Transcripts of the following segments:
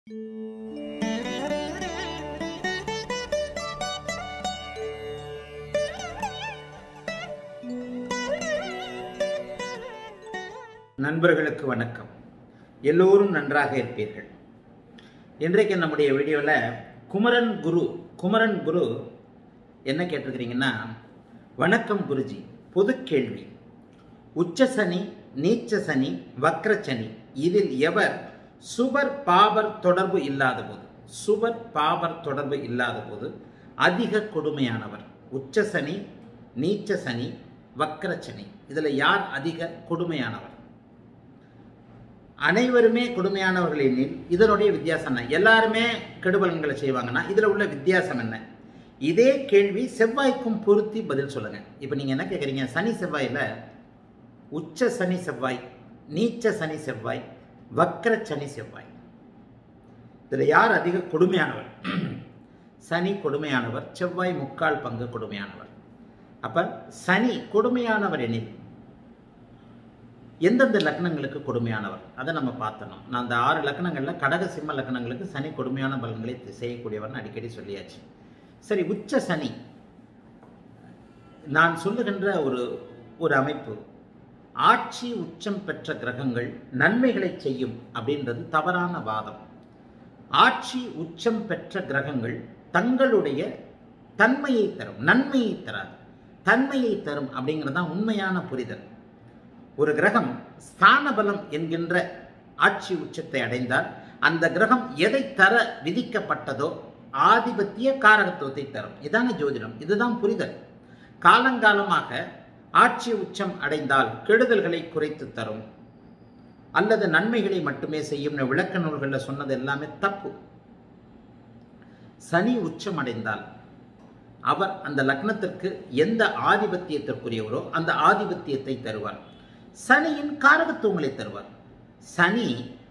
நண்பர்களுக்கு வணக்கம் எல்லோரும் நன்றாக இருப்பீர்கள் இன்றைக்கு நம்முடைய வீடியோவில் குமரன் குரு குமரன் குரு என்ன கேட்டிருக்கிறீங்கன்னா வணக்கம் குருஜி பொது கேள்வி உச்ச சனி நீச்ச சனி வக்ர சனி இதில் எவர் சுபர் பாபர் தொடர்பு இல்லாத போது சுபர் பாபர் தொடர்பு இல்லாத போது அதிக கொடுமையானவர் உச்ச சனி நீச்ச சனி வக்ர சனி இதில் யார் அதிக கொடுமையானவர் அனைவருமே கொடுமையானவர்கள் எண்ணில் இதனுடைய வித்தியாசம் என்ன எல்லாருமே கெடுபலன்களை செய்வாங்கன்னா இதில் உள்ள வித்தியாசம் என்ன இதே கேள்வி செவ்வாய்க்கும் பொருத்தி பதில் சொல்லுங்க இப்போ நீங்கள் என்ன கேட்குறீங்க சனி செவ்வாயில் உச்ச சனி செவ்வாய் நீச்ச சனி செவ்வாய் வக்கர சனி செவ்வாய் இதில் யார் அதிக கொடுமையானவர் சனி கொடுமையானவர் செவ்வாய் முக்கால் பங்கு கொடுமையானவர் அப்ப சனி கொடுமையானவர் எனில் எந்தெந்த லக்னங்களுக்கு கொடுமையானவர் அதை நம்ம பார்த்தணும் நான் அந்த ஆறு லக்னங்களில் கடக சிம்ம லக்னங்களுக்கு சனி கொடுமையான பலன்களை செய்யக்கூடியவர்னு அடிக்கடி சொல்லியாச்சு சரி உச்ச சனி நான் சொல்லுகின்ற ஒரு ஒரு அமைப்பு ஆட்சி உச்சம் பெற்ற கிரகங்கள் நன்மைகளை செய்யும் அப்படின்றது தவறான வாதம் ஆட்சி உச்சம் பெற்ற கிரகங்கள் தங்களுடைய தன்மையை தரும் நன்மையை தராது தன்மையை தரும் அப்படிங்கிறது தான் உண்மையான புரிதல் ஒரு கிரகம் ஸ்தான பலம் என்கின்ற ஆட்சி உச்சத்தை அடைந்தால் அந்த கிரகம் எதை தர விதிக்கப்பட்டதோ ஆதிபத்திய காரகத்துவத்தை தரும் இதாங்க ஜோதிடம் இதுதான் புரிதல் காலங்காலமாக ஆட்சி உச்சம் அடைந்தால் கெடுதல்களை குறைத்து தரும் அல்லது நன்மைகளை மட்டுமே செய்யும் விளக்க நூல்களில் சொன்னது எல்லாமே தப்பு சனி உச்சம் அடைந்தால் அவர் அந்த லக்னத்திற்கு எந்த ஆதிபத்தியத்திற்குரியவரோ அந்த ஆதிபத்தியத்தை தருவார் சனியின் காரகத்துவங்களை தருவார் சனி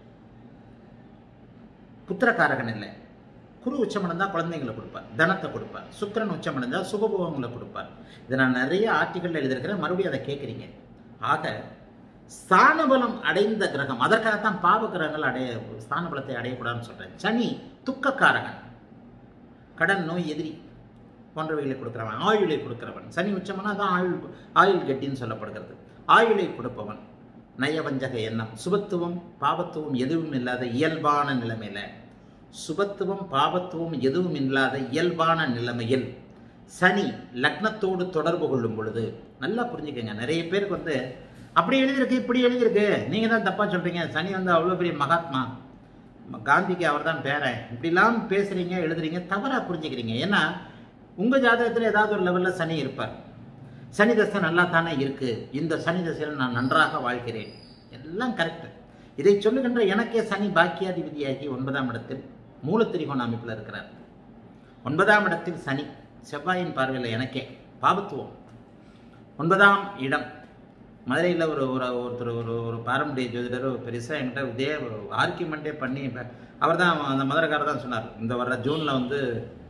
புத்திரக்காரகன் இல்லை குரு உச்சமடைந்தால் குழந்தைங்களை கொடுப்பார் தனத்தை கொடுப்பார் சுக்கரன் உச்சமடைந்தால் சுகபோகங்களை கொடுப்பார் இதை நான் நிறைய ஆர்டிக்கல் எழுதியிருக்கிறேன் மறுபடியும் அதை கேட்குறீங்க ஆக ஸ்தானபலம் அடைந்த கிரகம் அதற்காகத்தான் பாவ கிரகங்கள் அடைய ஸ்தானபலத்தை அடையக்கூடாதுன்னு சொல்கிறேன் சனி துக்கக்காரகன் கடன் நோய் எதிரி போன்றவைகளை கொடுக்குறவன் ஆயுளை கொடுக்குறவன் சனி உச்சம்னா தான் ஆயுள் ஆயுள் கட்டின்னு சொல்லப்படுகிறது ஆயுளை கொடுப்பவன் நயவஞ்சக எண்ணம் சுபத்துவம் பாபத்துவம் எதுவும் இல்லாத இயல்பான நிலைமையில சுபத்துவம் பாபத்துவம் எதுவும் இல்லாத இயல்பான நிலைமையில் சனி லக்னத்தோடு தொடர்பு கொள்ளும் பொழுது நல்லா புரிஞ்சுக்கங்க நிறைய பேருக்கு வந்து அப்படி எழுதியிருக்கு இப்படி எழுதியிருக்கு நீங்க தான் தப்பா சொல்றீங்க சனி வந்து அவ்வளோ பெரிய மகாத்மா காந்திக்கு அவர் தான் பேரன் இப்படிலாம் பேசுறீங்க எழுதுறீங்க தவறா புரிஞ்சுக்கிறீங்க ஏன்னா உங்க ஜாதகத்தில் ஏதாவது ஒரு லெவலில் சனி இருப்பார் சனி தசை நல்லா தானே இருக்கு இந்த சனி தசையில் நான் நன்றாக வாழ்கிறேன் எல்லாம் கரெக்ட் இதை சொல்லுகின்ற எனக்கே சனி பாக்கியாதிபதியாகி ஒன்பதாம் இடத்தில் மூலத்திரிகோண அமைப்பில் இருக்கிறார் ஒன்பதாம் இடத்தில் சனி செவ்வாயின் பார்வையில் எனக்கே பாபத்துவம் ஒன்பதாம் இடம் மதுரையில் ஒரு ஒரு ஒருத்தர் ஒரு ஒரு பாரம்பரிய ஜோதிடர் பெருசாக என்கிட்ட இதே ஆர்கியூமெண்ட்டே பண்ணி அவர் தான் அந்த மதுரைக்காரர் தான் சொன்னார் இந்த வர்ற ஜூனில் வந்து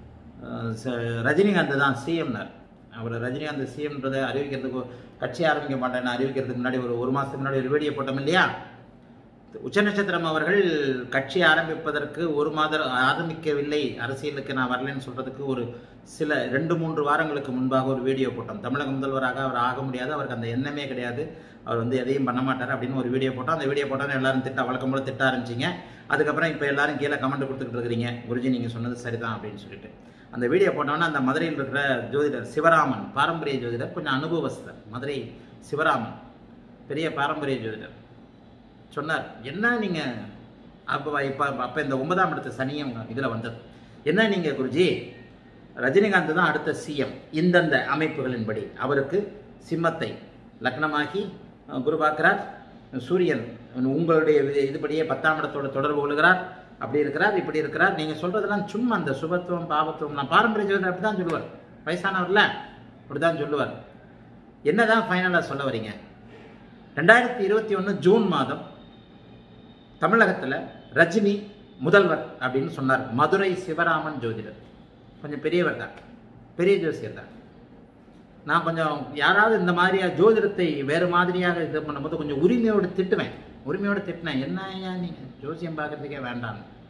ரஜினிகாந்த் தான் சிஎம்னார் அவர் ரஜினிகாந்த் சிஎம்ன்றதை அறிவிக்கிறதுக்கு கட்சி ஆரம்பிக்க மாட்டேன்னு அறிவிக்கிறதுக்கு முன்னாடி ஒரு ஒரு மாதத்துக்கு முன்னாடி ஒரு வீடியோ போட்டோம் இல்லையா உச்சநட்சத்திரம் அவர்கள் கட்சி ஆரம்பிப்பதற்கு ஒரு மாதம் ஆரம்பிக்கவில்லை அரசியலுக்கு நான் வரலன்னு சொல்றதுக்கு ஒரு சில ரெண்டு மூன்று வாரங்களுக்கு முன்பாக ஒரு வீடியோ போட்டோம் தமிழக முதல்வராக அவர் ஆக முடியாது அவருக்கு அந்த எண்ணமே கிடையாது அவர் வந்து எதையும் பண்ண மாட்டார் அப்படின்னு ஒரு வீடியோ போட்டோம் அந்த வீடியோ போட்டோம் எல்லாரும் திட்ட வழக்கம் போல திட்ட ஆரம்பிச்சிங்க அதுக்கப்புறம் இப்போ எல்லாரும் கீழே கமெண்ட் கொடுத்துக்கிட்டு இருக்கிறீங்க குருஜி நீங்கள் சொன்னது சரிதான் அப்படின்னு சொல்லிட்டு அந்த வீடியோ போட்டோன்னா அந்த மதுரையில் இருக்கிற ஜோதிடர் சிவராமன் பாரம்பரிய ஜோதிடர் கொஞ்சம் அனுபவஸ்தர் மதுரை சிவராமன் பெரிய பாரம்பரிய ஜோதிடர் சொன்னார் என்ன நீங்கள் அப்போ இப்போ அப்போ இந்த ஒன்பதாம் இடத்து சனியும் இதில் வந்தது என்ன நீங்கள் குருஜி ரஜினிகாந்த் தான் அடுத்த சிஎம் இந்தந்த அமைப்புகளின்படி அவருக்கு சிம்மத்தை லக்னமாக்கி குரு பார்க்கிறார் சூரியன் உங்களுடைய இதுபடியே பத்தாம் இடத்தோட தொடர்பு கொள்கிறார் அப்படி இருக்கிறார் இப்படி இருக்கிறார் நீங்க சொல்றதெல்லாம் சும்மா அந்த சுபத்துவம் பாபத்துவம் நான் பாரம்பரிய ஜோதிடர் அப்படி தான் சொல்லுவார் வயசானவர்ல அப்படிதான் சொல்லுவார் என்னதான் ஃபைனலாக சொல்ல வரீங்க ரெண்டாயிரத்தி இருபத்தி ஒன்று ஜூன் மாதம் தமிழகத்தில் ரஜினி முதல்வர் அப்படின்னு சொன்னார் மதுரை சிவராமன் ஜோதிடர் கொஞ்சம் பெரியவர் தான் பெரிய ஜோசியர் தான் நான் கொஞ்சம் யாராவது இந்த மாதிரியா ஜோதிடத்தை வேறு மாதிரியாக இது பண்ணும்போது கொஞ்சம் உரிமையோடு திட்டுவேன் உரிமையோடு திட்டினேன் என்ன ஐயா நீங்கள் ஜோசியம் பார்க்கறதுக்கே வேண்டாம்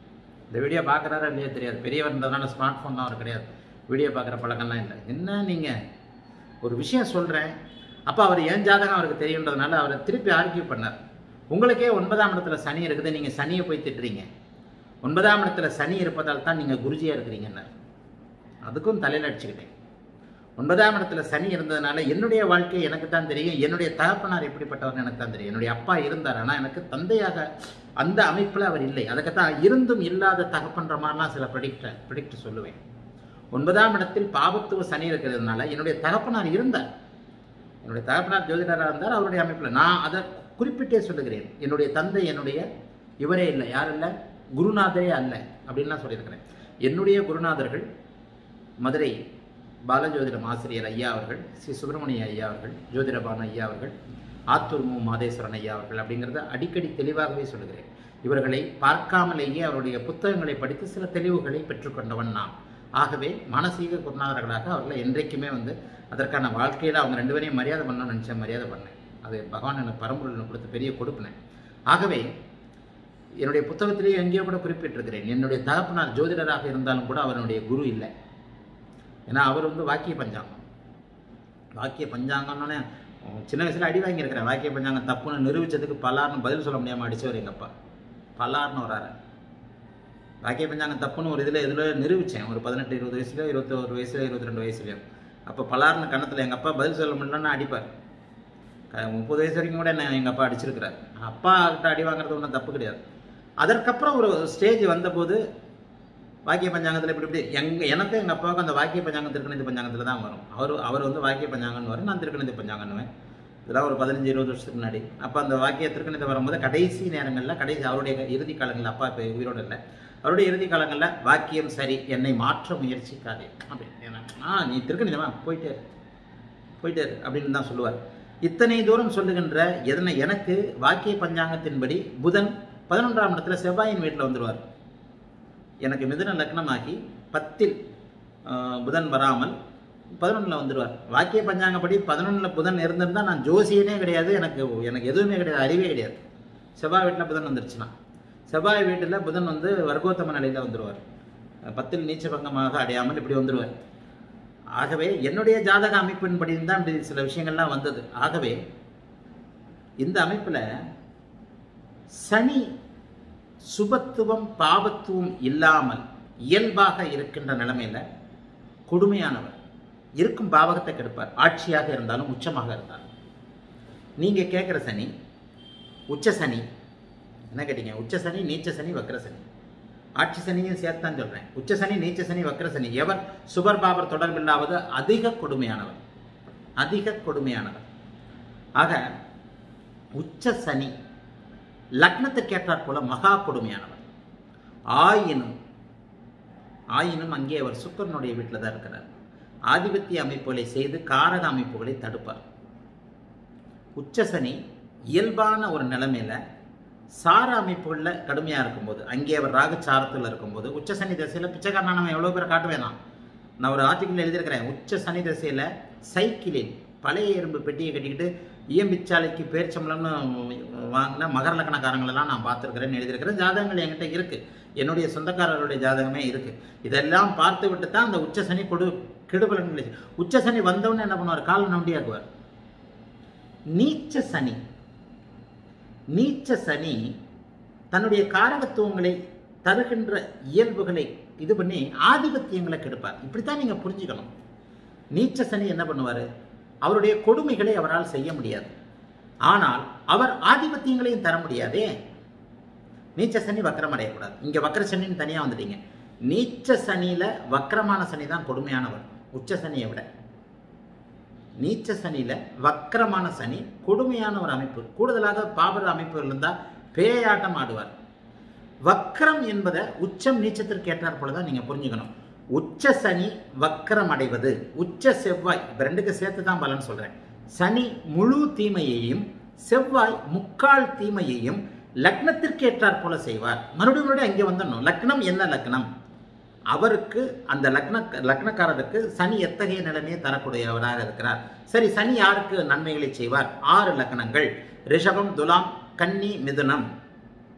இந்த வீடியோ பார்க்குறாரா இல்லையா தெரியாது பெரியவர் இருந்ததுனால ஸ்மார்ட் ஃபோன் தான் அவர் கிடையாது வீடியோ பார்க்குற பழக்கம்லாம் இல்லை என்ன நீங்கள் ஒரு விஷயம் சொல்கிறேன் அப்போ அவர் என் ஜாதகம் அவருக்கு தெரியுன்றதுனால அவரை திருப்பி ஆர்கியூ பண்ணார் உங்களுக்கே ஒன்பதாம் இடத்துல சனி இருக்குது நீங்கள் சனியை போய் திட்டுறீங்க ஒன்பதாம் இடத்துல சனி இருப்பதால் தான் நீங்கள் குருஜியாக இருக்கிறீங்கன்னார் அதுக்கும் தலையில் அடிச்சுக்கிட்டேன் ஒன்பதாம் இடத்துல சனி இருந்ததுனால என்னுடைய வாழ்க்கை எனக்கு தான் தெரியும் என்னுடைய தகப்பனார் எப்படிப்பட்டவர்னு எனக்கு தான் தெரியும் என்னுடைய அப்பா இருந்தார் ஆனால் எனக்கு தந்தையாக அந்த அமைப்பில் அவர் இல்லை அதுக்குத்தான் இருந்தும் இல்லாத தகப்பன்ற மாதிரிலாம் சில ப்ரிடிக்ட ப்ரிடிக்ட் சொல்லுவேன் ஒன்பதாம் இடத்தில் பாபத்துவ சனி இருக்கிறதுனால என்னுடைய தகப்பனார் இருந்தார் என்னுடைய தகப்பனார் ஜோதிடராக இருந்தார் அவருடைய அமைப்பில் நான் அதை குறிப்பிட்டே சொல்லுகிறேன் என்னுடைய தந்தை என்னுடைய இவரே இல்லை யார் இல்லை குருநாதரே அல்ல அப்படின்லாம் சொல்லியிருக்கிறேன் என்னுடைய குருநாதர்கள் மதுரை பாலஜோதிடம் ஆசிரியர் ஐயா அவர்கள் ஸ்ரீ சுப்பிரமணிய ஐயா அவர்கள் ஜோதிடபான ஐயா அவர்கள் ஆத்தூர் மு மாதேஸ்வரன் ஐயா அவர்கள் அப்படிங்கிறத அடிக்கடி தெளிவாகவே சொல்லுகிறேன் இவர்களை பார்க்காமலேயே அவருடைய புத்தகங்களை படித்து சில தெளிவுகளை பெற்றுக்கொண்டவன் நான் ஆகவே மானசீக குருநாதர்களாக அவர்களை என்றைக்குமே வந்து அதற்கான வாழ்க்கையில் அவங்க ரெண்டு பேரையும் மரியாதை பண்ணணும்னு நினச்சேன் மரியாதை பண்ணேன் அது பகவான் எனக்கு பரம்பொருள் எனக்கு கொடுத்த பெரிய கொடுப்பினேன் ஆகவே என்னுடைய புத்தகத்திலேயே எங்கேயோ கூட குறிப்பிட்டிருக்கிறேன் என்னுடைய தகப்பனார் ஜோதிடராக இருந்தாலும் கூட அவருடைய குரு இல்லை ஏன்னா அவர் வந்து வாக்கிய பஞ்சாங்கம் வாக்கிய பஞ்சாங்கம்னு சின்ன வயசில் அடி வாங்கியிருக்கிறேன் வாக்கிய பஞ்சாங்கம் தப்புன்னு நிரூபித்ததுக்கு பலார்னு பதில் சொல்ல முடியாமல் அடித்தவர் எங்கள் அப்பா பலார்னு வராரு வாக்கிய பஞ்சாங்கம் தப்புன்னு ஒரு இதில் இதில் நிரூபித்தேன் ஒரு பதினெட்டு இருபது வயசுல இருபத்தோரு வயசுல இருபத்தி ரெண்டு வயசுலையும் அப்போ பலார்னு கணத்தில் எங்கள் அப்பா பதில் சொல்ல முடியலன்னா அடிப்பார் க- முப்பது வயசு வரைக்கும் கூட என்ன எங்கள் அப்பா அடிச்சிருக்கிறார் அப்பா கிட்ட அடி வாங்குறது ஒன்றும் தப்பு கிடையாது அதற்கப்புறம் ஒரு ஸ்டேஜ் வந்தபோது வாக்கிய பஞ்சாங்கத்தில் இப்படி இப்படி எங்க எனக்கும் எங்கள் அப்பாவுக்கும் அந்த வாக்கிய பஞ்சாங்கம் திருக்கணித பஞ்சாங்கத்தில் தான் வரும் அவர் அவர் வந்து வாக்கிய பஞ்சாங்கம்னு வரும் நான் திருக்கணித பஞ்சாங்கன்னுவேன் இதெல்லாம் ஒரு பதினஞ்சு இருபது வருஷத்துக்கு முன்னாடி அப்போ அந்த வாக்கிய திருக்கணிதம் வரும்போது கடைசி நேரங்களில் கடைசி அவருடைய இறுதி காலங்களில் அப்பா இப்போ உயிரோடு இல்லை அவருடைய இறுதி காலங்களில் வாக்கியம் சரி என்னை மாற்ற முயற்சிக்காதே அப்படின்னு ஏன்னா, ஆ நீ திருக்கணிதமா போயிட்டே இரு. போயிட்டே இரு அப்படின்னு தான் சொல்லுவார் இத்தனை தூரம் சொல்லுகின்ற எதனை எனக்கு வாக்கிய பஞ்சாங்கத்தின்படி புதன் பதினொன்றாம் இடத்துல செவ்வாயின் வீட்டில் வந்துடுவார் எனக்கு மிதுன லக்னமாகி பத்தில் ஆஹ், புதன் வராமல் பதினொன்றில் வந்துடுவார் வாக்கிய பஞ்சாங்கப்படி பதினொன்றில் புதன் இருந்திருந்தா நான் ஜோசியனே கிடையாது எனக்கு எனக்கு எதுவுமே கிடையாது அறிவே கிடையாது செவ்வாய் வீட்டில் புதன் வந்துருச்சுன்னா செவ்வாய் வீட்டில் புதன் வந்து வர்க்கோத்தம நிலையில் வந்துடுவார் பத்தில் நீச்ச பங்கமாக அடையாமல் இப்படி வந்துடுவார் ஆகவே என்னுடைய ஜாதக அமைப்பின்படி தான் இப்படி சில விஷயங்கள்லாம் வந்தது ஆகவே இந்த அமைப்பில் சனி சுபத்துவம் பாபத்துவம் இல்லாமல் இயல்பாக இருக்கின்ற நிலைமையில கொடுமையானவர் இருக்கும் பாவகத்தை கெடுப்பார் ஆட்சியாக இருந்தாலும் உச்சமாக இருந்தாலும் நீங்க கேட்குற சனி உச்ச சனி என்ன கேட்டீங்க உச்ச சனி நீச்ச சனி வக்ர சனி ஆட்சி சனியும் சேர்த்தான் சொல்றேன் உச்ச சனி நீச்ச சனி வக்ர சனி எவர் சுபர் பாபர் தொடர்பில்லாவது அதிக கொடுமையானவர் அதிக கொடுமையானவர் ஆக உச்ச சனி லக்னத்திற்கு ஏற்றாற் போல மகா கொடுமையானவர் ஆயினும் ஆயினும் அங்கே அவர் சுக்கரனுடைய வீட்டில் தான் இருக்கிறார் ஆதிபத்திய அமைப்புகளை செய்து காரக அமைப்புகளை தடுப்பார் உச்ச சனி இயல்பான ஒரு நிலைமையில சார அமைப்புகளில் கடுமையாக இருக்கும்போது அங்கே அவர் ராகு சாரத்தில் இருக்கும்போது உச்ச சனி தசையில் பிச்சைக்காரனா நம்ம எவ்வளோ பேரை காட்டுவேனா நான் ஒரு ஆர்டிக்கல் எழுதியிருக்கிறேன் உச்ச சனி தசையில் சைக்கிளில் பழைய எறும்பு பெட்டியை கட்டிக்கிட்டு இயம்பிச்சாலைக்கு பேர்ச்சம்பளம்னு வாங்கின மகர லக்கணக்காரங்களெல்லாம் நான் பார்த்துருக்கிறேன்னு எழுதியிருக்கிறேன் ஜாதகங்கள் என்கிட்ட இருக்குது என்னுடைய சொந்தக்காரருடைய ஜாதகமே இருக்குது இதெல்லாம் பார்த்து விட்டு தான் அந்த உச்ச சனி கொடு கெடுபலன்களை செய்- உச்ச சனி வந்தவுடனே என்ன பண்ணுவார் காலை நொண்டியாக்குவார் நீச்ச சனி நீச்ச சனி தன்னுடைய காரகத்துவங்களை தருகின்ற இயல்புகளை இது பண்ணி ஆதிபத்தியங்களை கெடுப்பார் இப்படித்தான் நீங்க புரிஞ்சுக்கணும் நீச்ச சனி என்ன பண்ணுவார் அவருடைய கொடுமைகளை அவரால் செய்ய முடியாது ஆனால் அவர் ஆதிபத்தியங்களையும் தர முடியாதே நீச்ச சனி வக்கரம் அடையக்கூடாது இங்க வக்கர சனின்னு தனியா வந்துட்டீங்க நீச்ச சனியில வக்கரமான சனி தான் கொடுமையானவர் உச்ச சனியை விட நீச்ச சனியில வக்கரமான சனி கொடுமையான ஒரு அமைப்பு கூடுதலாக பாபர அமைப்பு இருந்தால் பேயாட்டம் ஆடுவார் வக்கரம் என்பதை உச்சம் நீச்சத்திற்கு ஏற்றாற் போல தான் நீங்க புரிஞ்சுக்கணும் உச்ச சனி வக்கரம் அடைவது உச்ச செவ்வாய் இப்ப ரெண்டுக்கு சேர்த்து தான் பலன் சொல்றேன் சனி முழு தீமையையும் செவ்வாய் முக்கால் தீமையையும் லக்னத்திற்கு ஏற்றாற் போல செய்வார் மறுபடியும் மறுபடியும் அங்கே வந்துடணும் லக்னம் என்ன லக்னம் அவருக்கு அந்த லக்ன லக்னக்காரருக்கு சனி எத்தகைய நிலைமையை தரக்கூடியவராக இருக்கிறார் சரி சனி யாருக்கு நன்மைகளை செய்வார் ஆறு லக்னங்கள் ரிஷபம் துலாம் கன்னி மிதுனம்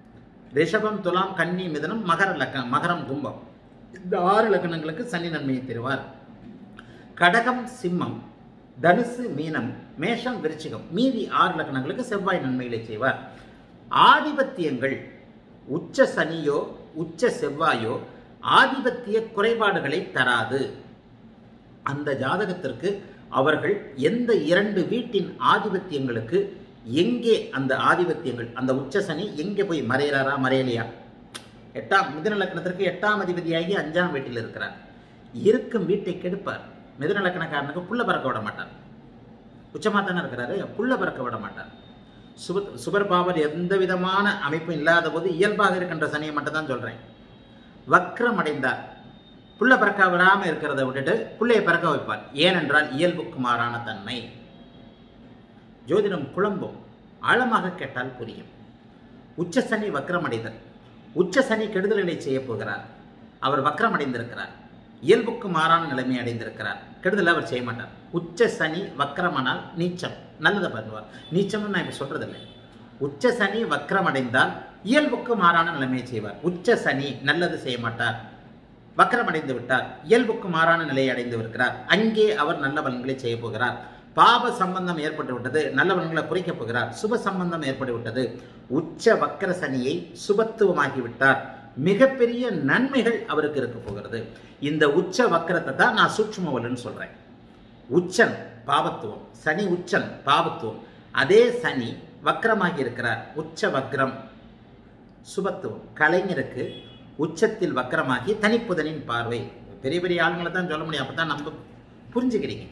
ரிஷபம் துலாம் கன்னி மிதனம் மகர லக்கணம் மகரம் கும்பம் இந்த ஆறு லக்கணங்களுக்கு சனி நன்மையை தருவார் கடகம் சிம்மம் தனுசு மீனம் மேஷம் விருச்சிகம் மீதி ஆறு லக்கணங்களுக்கு செவ்வாய் நன்மைகளை செய்வார் ஆதிபத்தியங்கள் உச்ச சனியோ உச்ச செவ்வாயோ ஆதிபத்திய குறைபாடுகளை தராது அந்த ஜாதகத்திற்கு அவர்கள் எந்த இரண்டு வீட்டின் ஆதிபத்தியங்களுக்கு எங்கே அந்த ஆதிபத்தியங்கள் அந்த உச்ச சனி எங்கே போய் மறையிறாரா மறையலையா எட்டாம் மிதுன லக்னத்திற்கு எட்டாம் அதிபதியாகி அஞ்சாம் வீட்டில் இருக்கிறார் இருக்கும் வீட்டை கெடுப்பார் மிதுன லக்னக்காரனுக்கு புள்ள பறக்க விட மாட்டார் உச்சமாக தானே இருக்கிறாரு புள்ள பறக்க விட மாட்டார் சுப சுபர் பாவர் எந்த விதமான அமைப்பும் இல்லாத போது இயல்பாக இருக்கின்ற சனியை மட்டும் தான் சொல்கிறேன் வக்ரம் அடைந்தார் புள்ள பறக்க விடாமல் இருக்கிறத விட்டுட்டு புள்ளையை பறக்க வைப்பார் ஏனென்றால் இயல்புக்கு மாறான தன்மை ஜோதிடம் குழம்பும் ஆழமாக கேட்டால் புரியும் உச்ச சனி வக்ரமடைதல் உச்ச சனி கெடுதல்களை செய்ய போகிறார் அவர் வக்ரமடைந்திருக்கிறார் இயல்புக்கு மாறான நிலைமை அடைந்திருக்கிறார் கெடுதல் அவர் செய்ய மாட்டார் உச்ச சனி வக்ரமானால் நீச்சம் நல்லதை பண்ணுவார் நீச்சம்னு நான் இப்போ சொல்றதில்லை உச்ச சனி வக்ரமடைந்தால் இயல்புக்கு மாறான நிலைமையை செய்வார் உச்ச சனி நல்லது செய்ய மாட்டார் வக்ரமடைந்து விட்டார் இயல்புக்கு மாறான நிலையை அடைந்து இருக்கிறார் அங்கே அவர் நல்ல பலன்களை செய்ய போகிறார் பாப சம்பந்தம் ஏற்பட்டு விட்டது நல்ல பலன்களை குறைக்கப் போகிறார் சுப சம்பந்தம் ஏற்பட்டு விட்டது உச்ச வக்கர சனியை சுபத்துவமாகி விட்டார் மிகப்பெரிய நன்மைகள் அவருக்கு இருக்க போகிறது இந்த உச்ச வக்கரத்தை தான் நான் சூட்சுமவல்னு சொல்றேன் உச்சன் பாவத்துவம் சனி உச்சன் பாவத்துவம் அதே சனி வக்ரமாகி இருக்கிறார் உச்ச வக்ரம் சுபத்துவம் கலைஞருக்கு உச்சத்தில் வக்கரமாகி தனிப்புதனின் பார்வை பெரிய பெரிய ஆளுங்களை தான் சொல்ல முடியும் அப்பதான் நம்ம புரிஞ்சுக்கிறீங்க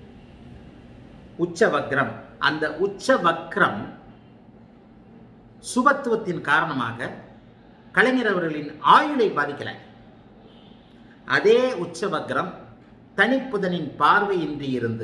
உச்ச வக்ரம் அந்த உச்ச வக்ரம் சுபத்துவத்தின் காரணமாக கலைஞர் அவர்களின் ஆயுளை பாதிக்கல அதே உச்ச வக்ரம் தனிப்புதனின் பார்வையின்றி இருந்து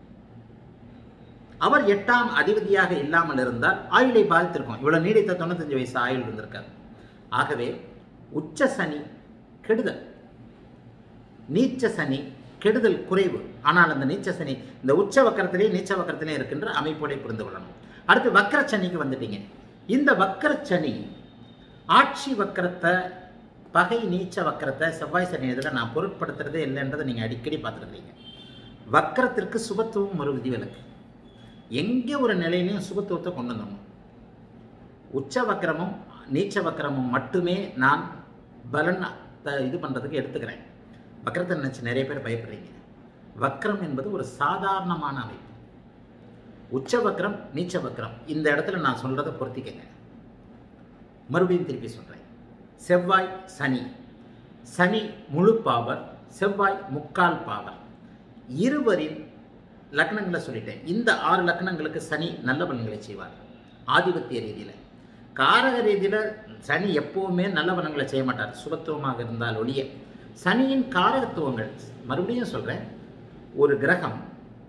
அவர் எட்டாம் அதிபதியாக இல்லாமல் இருந்தால் ஆயுளை பாதித்திருக்கும் இவ்வளவு நீடித்த தொண்ணூத்தஞ்சு வயசு ஆயுள் இருந்திருக்காரு ஆகவே உச்ச சனி கெடுதல் நீச்ச சனி கெடுதல் குறைவு ஆனால் அந்த நீச்ச சனி இந்த உச்ச வக்கரத்திலே நீச்ச வக்கரத்திலே இருக்கின்ற அமைப்போட புரிந்து கொள்ளணும் அடுத்து வக்கர சனிக்கு வந்துட்டீங்க இந்த வக்கர சனி ஆட்சி வக்கரத்தை பகை நீச்ச வக்கரத்தை செவ்வாய் சனி இதில் நான் பொருட்படுத்துறதே இல்லைன்றதை நீங்கள் அடிக்கடி பார்த்துருக்கீங்க வக்கரத்திற்கு சுபத்துவம் ஒரு விதிவிலக்கு எங்கே ஒரு நிலையிலையும் சுபத்துவத்தை கொண்டு வந்துடணும் உச்ச வக்கரமும் நீச்ச வக்கரமும் மட்டுமே நான் பலன் த- இது பண்ணுறதுக்கு எடுத்துக்கிறேன் வக்கரத்தை நினச்சி நிறைய பேர் பயப்படுறீங்க வக்கரம் என்பது ஒரு சாதாரணமான அமைப்பு உச்ச வக்கரம் நீச்ச வக்கரம் இந்த இடத்துல நான் சொல்கிறத பொருத்திக்கங்க மறுபடியும் திருப்பி சொல்கிறேன் செவ்வாய் சனி சனி முழு பாவர் செவ்வாய் முக்கால் பாவர் இருவரின் லக்னங்களை சொல்லிட்டேன் இந்த ஆறு லக்னங்களுக்கு சனி நல்ல பலன்களை செய்வார் ஆதிபத்திய ரீதியில் காரக ரீதியில் சனி எப்பவுமே நல்ல பலன்களை செய்ய மாட்டார் சுபத்துவமாக இருந்தால் ஒழிய சனியின் காரகத்துவங்கள் மறுபடியும் சொல்கிறேன் ஒரு கிரகம்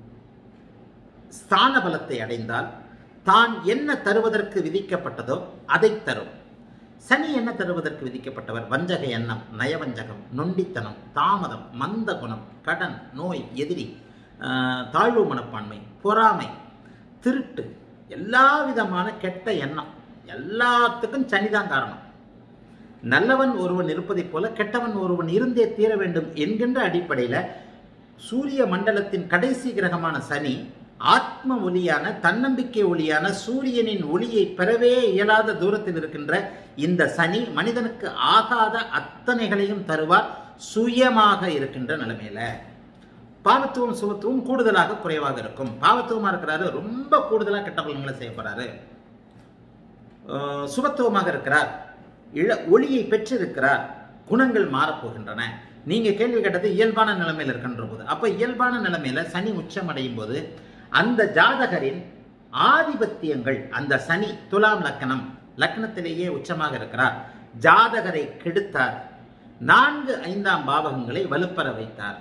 ஸ்தான பலத்தை அடைந்தால் தான் என்ன தருவதற்கு விதிக்கப்பட்டதோ அதை தரும் சனி என்ன தருவதற்கு விதிக்கப்பட்டவர் வஞ்சக எண்ணம் நயவஞ்சகம் நொண்டித்தனம் தாமதம் மந்த குணம் கடன் நோய் எதிரி ஆஹ், தாழ்வு மனப்பான்மை பொறாமை திருட்டு எல்லா விதமான கெட்ட எண்ணம் எல்லாத்துக்கும் சனிதான் காரணம் நல்லவன் ஒருவன் இருப்பதைப் போல கெட்டவன் ஒருவன் இருந்தே தீர வேண்டும் என்கின்ற அடிப்படையில் சூரிய மண்டலத்தின் கடைசி கிரகமான சனி ஆத்ம ஒளியான தன்னம்பிக்கை ஒளியான சூரியனின் ஒளியை பெறவே இயலாத தூரத்தில் இருக்கின்ற இந்த சனி மனிதனுக்கு ஆகாத அத்தனைகளையும் தருவார் சுயமாக இருக்கின்ற நிலைமையில பாவத்துவம் சுபத்துவம் கூடுதலாக குறைவாக இருக்கும் பாவத்துவமா இருக்கிறாரு ரொம்ப கூடுதலாக கெட்ட பலன்களை செய்ய போறாரு அஹ் சுபத்துவமாக இருக்கிறார் இள ஒளியை பெற்றிருக்கிறார் குணங்கள் மாறப்போகின்றன நீங்க கேள்வி கேட்டது இயல்பான நிலைமையில் இருக்கின்ற போது அப்ப இயல்பான நிலைமையில சனி உச்சம் அடையும் போது அந்த ஜாதகரின் ஆதிபத்தியங்கள் அந்த சனி துலாம் லக்கணம் லக்னத்திலேயே உச்சமாக இருக்கிறார் ஜாதகரை கெடுத்தார் நான்கு ஐந்தாம் பாவகங்களை வலுப்பெற வைத்தார்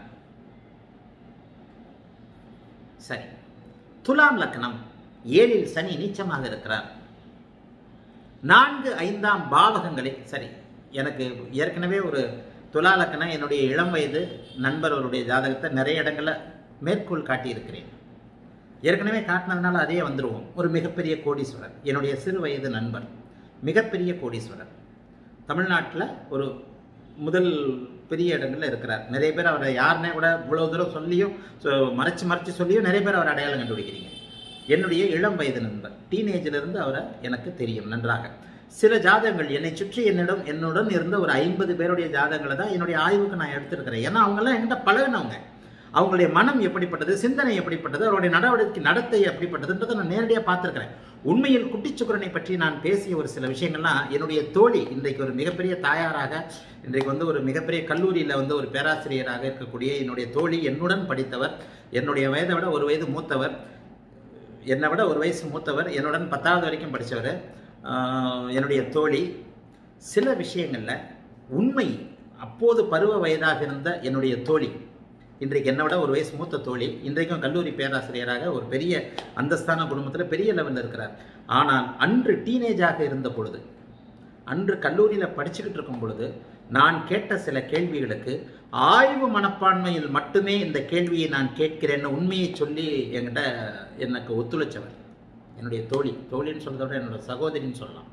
சரி துலாம் லக்னம் ஏழில் சனி நீச்சமாக இருக்கிறார் நான்கு ஐந்தாம் பாவகங்களை சரி எனக்கு ஏற்கனவே ஒரு துலா லக்கணம் என்னுடைய இளம் வயது நண்பர் அவருடைய ஜாதகத்தை நிறைய இடங்கள்ல மேற்கோள் காட்டியிருக்கிறேன் ஏற்கனவே காட்டினதுனால அதே வந்துருவோம் ஒரு மிகப்பெரிய கோடீஸ்வரர் என்னுடைய சிறு வயது நண்பர் மிகப்பெரிய கோடீஸ்வரர் தமிழ்நாட்டில் ஒரு முதல் பெரிய இடங்கள்ல இருக்கிறார் நிறைய பேர் அவரை யாருன்னே கூட இவ்வளோ தூரம் சொல்லியும் so மறைச்சு மறைச்சு சொல்லியும் நிறைய பேர் அவர் அடையாளம் கண்டுபிடிக்கிறீங்க என்னுடைய இளம் வயது நண்பர் டீனேஜிலிருந்து அவரை எனக்கு தெரியும் நன்றாக சில ஜாதகங்கள் என்னை சுற்றி என்னிடம் என்னுடன் இருந்த ஒரு ஐம்பது பேருடைய ஜாதகங்களை தான் என்னுடைய ஆய்வுக்கு நான் எடுத்திருக்கிறேன் ஏன்னா அவங்கெல்லாம் என்கிட்ட பழகினவங்க அவங்களுடைய மனம் எப்படிப்பட்டது சிந்தனை எப்படிப்பட்டது அவருடைய நடவடிக்கை நடத்தை எப்படிப்பட்டதுன்றதை நான் நேரடியாக பார்த்துருக்கிறேன் உண்மையில் குட்டிச்சுக்குரனை பற்றி நான் பேசிய ஒரு சில விஷயங்கள்லாம் என்னுடைய தோழி இன்றைக்கு ஒரு மிகப்பெரிய தாயாராக இன்றைக்கு வந்து ஒரு மிகப்பெரிய கல்லூரியில் வந்து ஒரு பேராசிரியராக இருக்கக்கூடிய என்னுடைய தோழி என்னுடன் படித்தவர் என்னுடைய வயதை விட ஒரு வயது மூத்தவர் என்னை விட ஒரு வயசு மூத்தவர் என்னுடன் பத்தாவது வரைக்கும் படித்தவர் என்னுடைய தோழி சில விஷயங்களில் உண்மை அப்போது பருவ வயதாக இருந்த என்னுடைய தோழி இன்றைக்கு என்னை விட ஒரு வயசு மூத்த தோழி இன்றைக்கும் கல்லூரி பேராசிரியராக ஒரு பெரிய அந்தஸ்தான குடும்பத்தில் பெரிய லெவலில் இருக்கிறார் ஆனால் அன்று டீனேஜாக இருந்த பொழுது அன்று கல்லூரியில் படிச்சுக்கிட்டு இருக்கும் பொழுது நான் கேட்ட சில கேள்விகளுக்கு ஆய்வு மனப்பான்மையில் மட்டுமே இந்த கேள்வியை நான் கேட்கிறேன்னு உண்மையை சொல்லி என்கிட்ட எனக்கு ஒத்துழைச்சவர் என்னுடைய தோழி தோழின்னு சொல்றதை விட என்னோட சகோதரின்னு சொல்லலாம்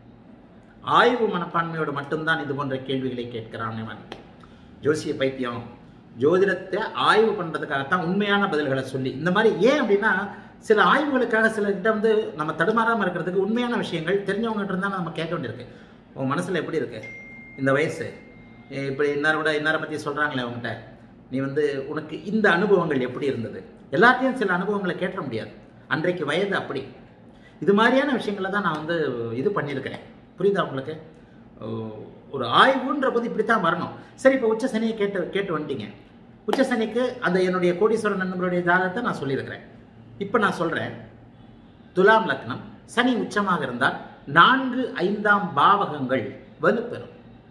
ஆய்வு மனப்பான்மையோடு மட்டும்தான் இது போன்ற கேள்விகளை கேட்கிறான் இவன் ஜோசிய பைத்தியம் ஜோதிடத்தை ஆய்வு பண்ணுறதுக்காகத்தான் உண்மையான பதில்களை சொல்லி இந்த மாதிரி ஏன் அப்படின்னா சில ஆய்வுகளுக்காக சிலர்கிட்ட வந்து நம்ம தடுமாறாமல் இருக்கிறதுக்கு உண்மையான விஷயங்கள் தெரிஞ்சவங்ககிட்ட இருந்தால் நம்ம கேட்க வேண்டியிருக்கு உன் மனசில் எப்படி இருக்கு இந்த வயசு ஏ, இப்படி இன்னார விட இன்னாரை பற்றி சொல்கிறாங்களே அவங்ககிட்ட நீ வந்து உனக்கு இந்த அனுபவங்கள் எப்படி இருந்தது எல்லாத்தையும் சில அனுபவங்களை கேட்ட முடியாது அன்றைக்கு வயது அப்படி இது மாதிரியான விஷயங்களை தான் நான் வந்து இது பண்ணியிருக்கிறேன் புரியுதா உங்களுக்கு ஓ, ஒரு ஆய்வுன்ற போது இப்படித்தான் வரணும் சரி இப்போ உச்ச சனியை கேட்டு கேட்டு வந்துட்டீங்க உச்ச சனிக்கு அந்த என்னுடைய கோடீஸ்வரன் நண்பருடைய ஜாதகத்தை நான் சொல்லியிருக்கிறேன் இப்போ நான் சொல்கிறேன் துலாம் லக்னம் சனி உச்சமாக இருந்தால் நான்கு ஐந்தாம் பாவகங்கள் வலுப்பெறும்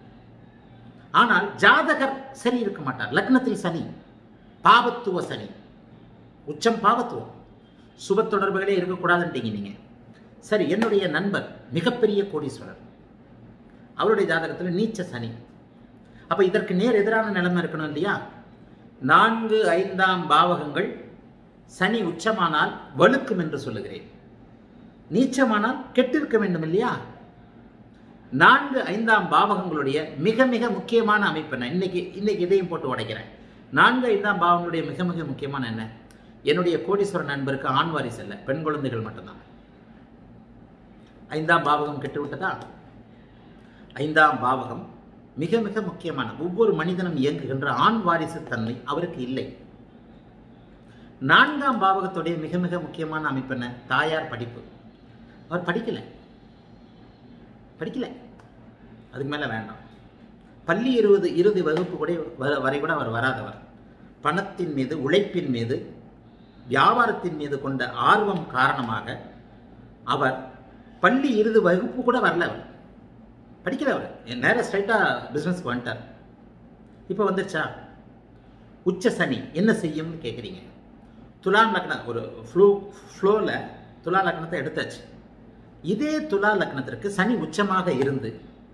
ஆனால் ஜாதகர் சரி இருக்க மாட்டார் லக்னத்தில் சனி பாவத்துவ சனி உச்சம் பாவத்துவம் சுப தொடர்புகளே இருக்கக்கூடாதுன்றீங்க நீங்க சரி என்னுடைய நண்பர் மிகப்பெரிய கோடீஸ்வரர் அவருடைய ஜாதகத்தில் நீச்ச சனி அப்ப இதற்கு நேர் எதிரான நிலைமை இருக்கணும் இல்லையா நான்கு ஐந்தாம் பாவகங்கள் சனி உச்சமானால் வலுக்கும் என்று சொல்லுகிறேன் நீச்சமானால் கெட்டிருக்க வேண்டும் இல்லையா நான்கு ஐந்தாம் பாவகங்களுடைய மிக மிக முக்கியமான அமைப்பு என்ன இன்னைக்கு இன்னைக்கு இதையும் போட்டு உடைக்கிறேன் நான்கு ஐந்தாம் பாவங்களுடைய மிக மிக முக்கியமான என்ன என்னுடைய கோடீஸ்வரன் நண்பருக்கு ஆண் வாரிசு இல்லை பெண் குழந்தைகள் மட்டும்தான் ஐந்தாம் பாவகம் கெட்டு விட்டதா ஐந்தாம் பாவகம் மிக மிக முக்கியமான ஒவ்வொரு மனிதனும் இயங்குகின்ற ஆண் வாரிசு தன்மை அவருக்கு இல்லை நான்காம் பாவகத்துடைய மிக மிக முக்கியமான அமைப்பு என்ன தாயார் படிப்பு அவர் படிக்கல படிக்கல அதுக்கு மேல வேண்டாம் பள்ளி இருபது இறுதி வகுப்பு கூட வ- வரை கூட அவர் வராதவர் பணத்தின் மீது உழைப்பின் மீது வியாபாரத்தின் மீது கொண்ட ஆர்வம் காரணமாக அவர் பள்ளி இறுதி வகுப்பு கூட வரல அவர் படிக்கல அவர் நேரம் ஸ்ட்ரைட்டாக பிஸ்னஸ்க்கு வந்துட்டார் இப்போ வந்துருச்சா உச்ச சனி என்ன செய்யும்னு கேட்குறீங்க துலாம் லக்னம் ஒரு ஃப்ளூ ஃப்ளோவில் துலா லக்னத்தை எடுத்தாச்சு இதே துலா லக்னத்திற்கு சனி உச்சமாக இருந்து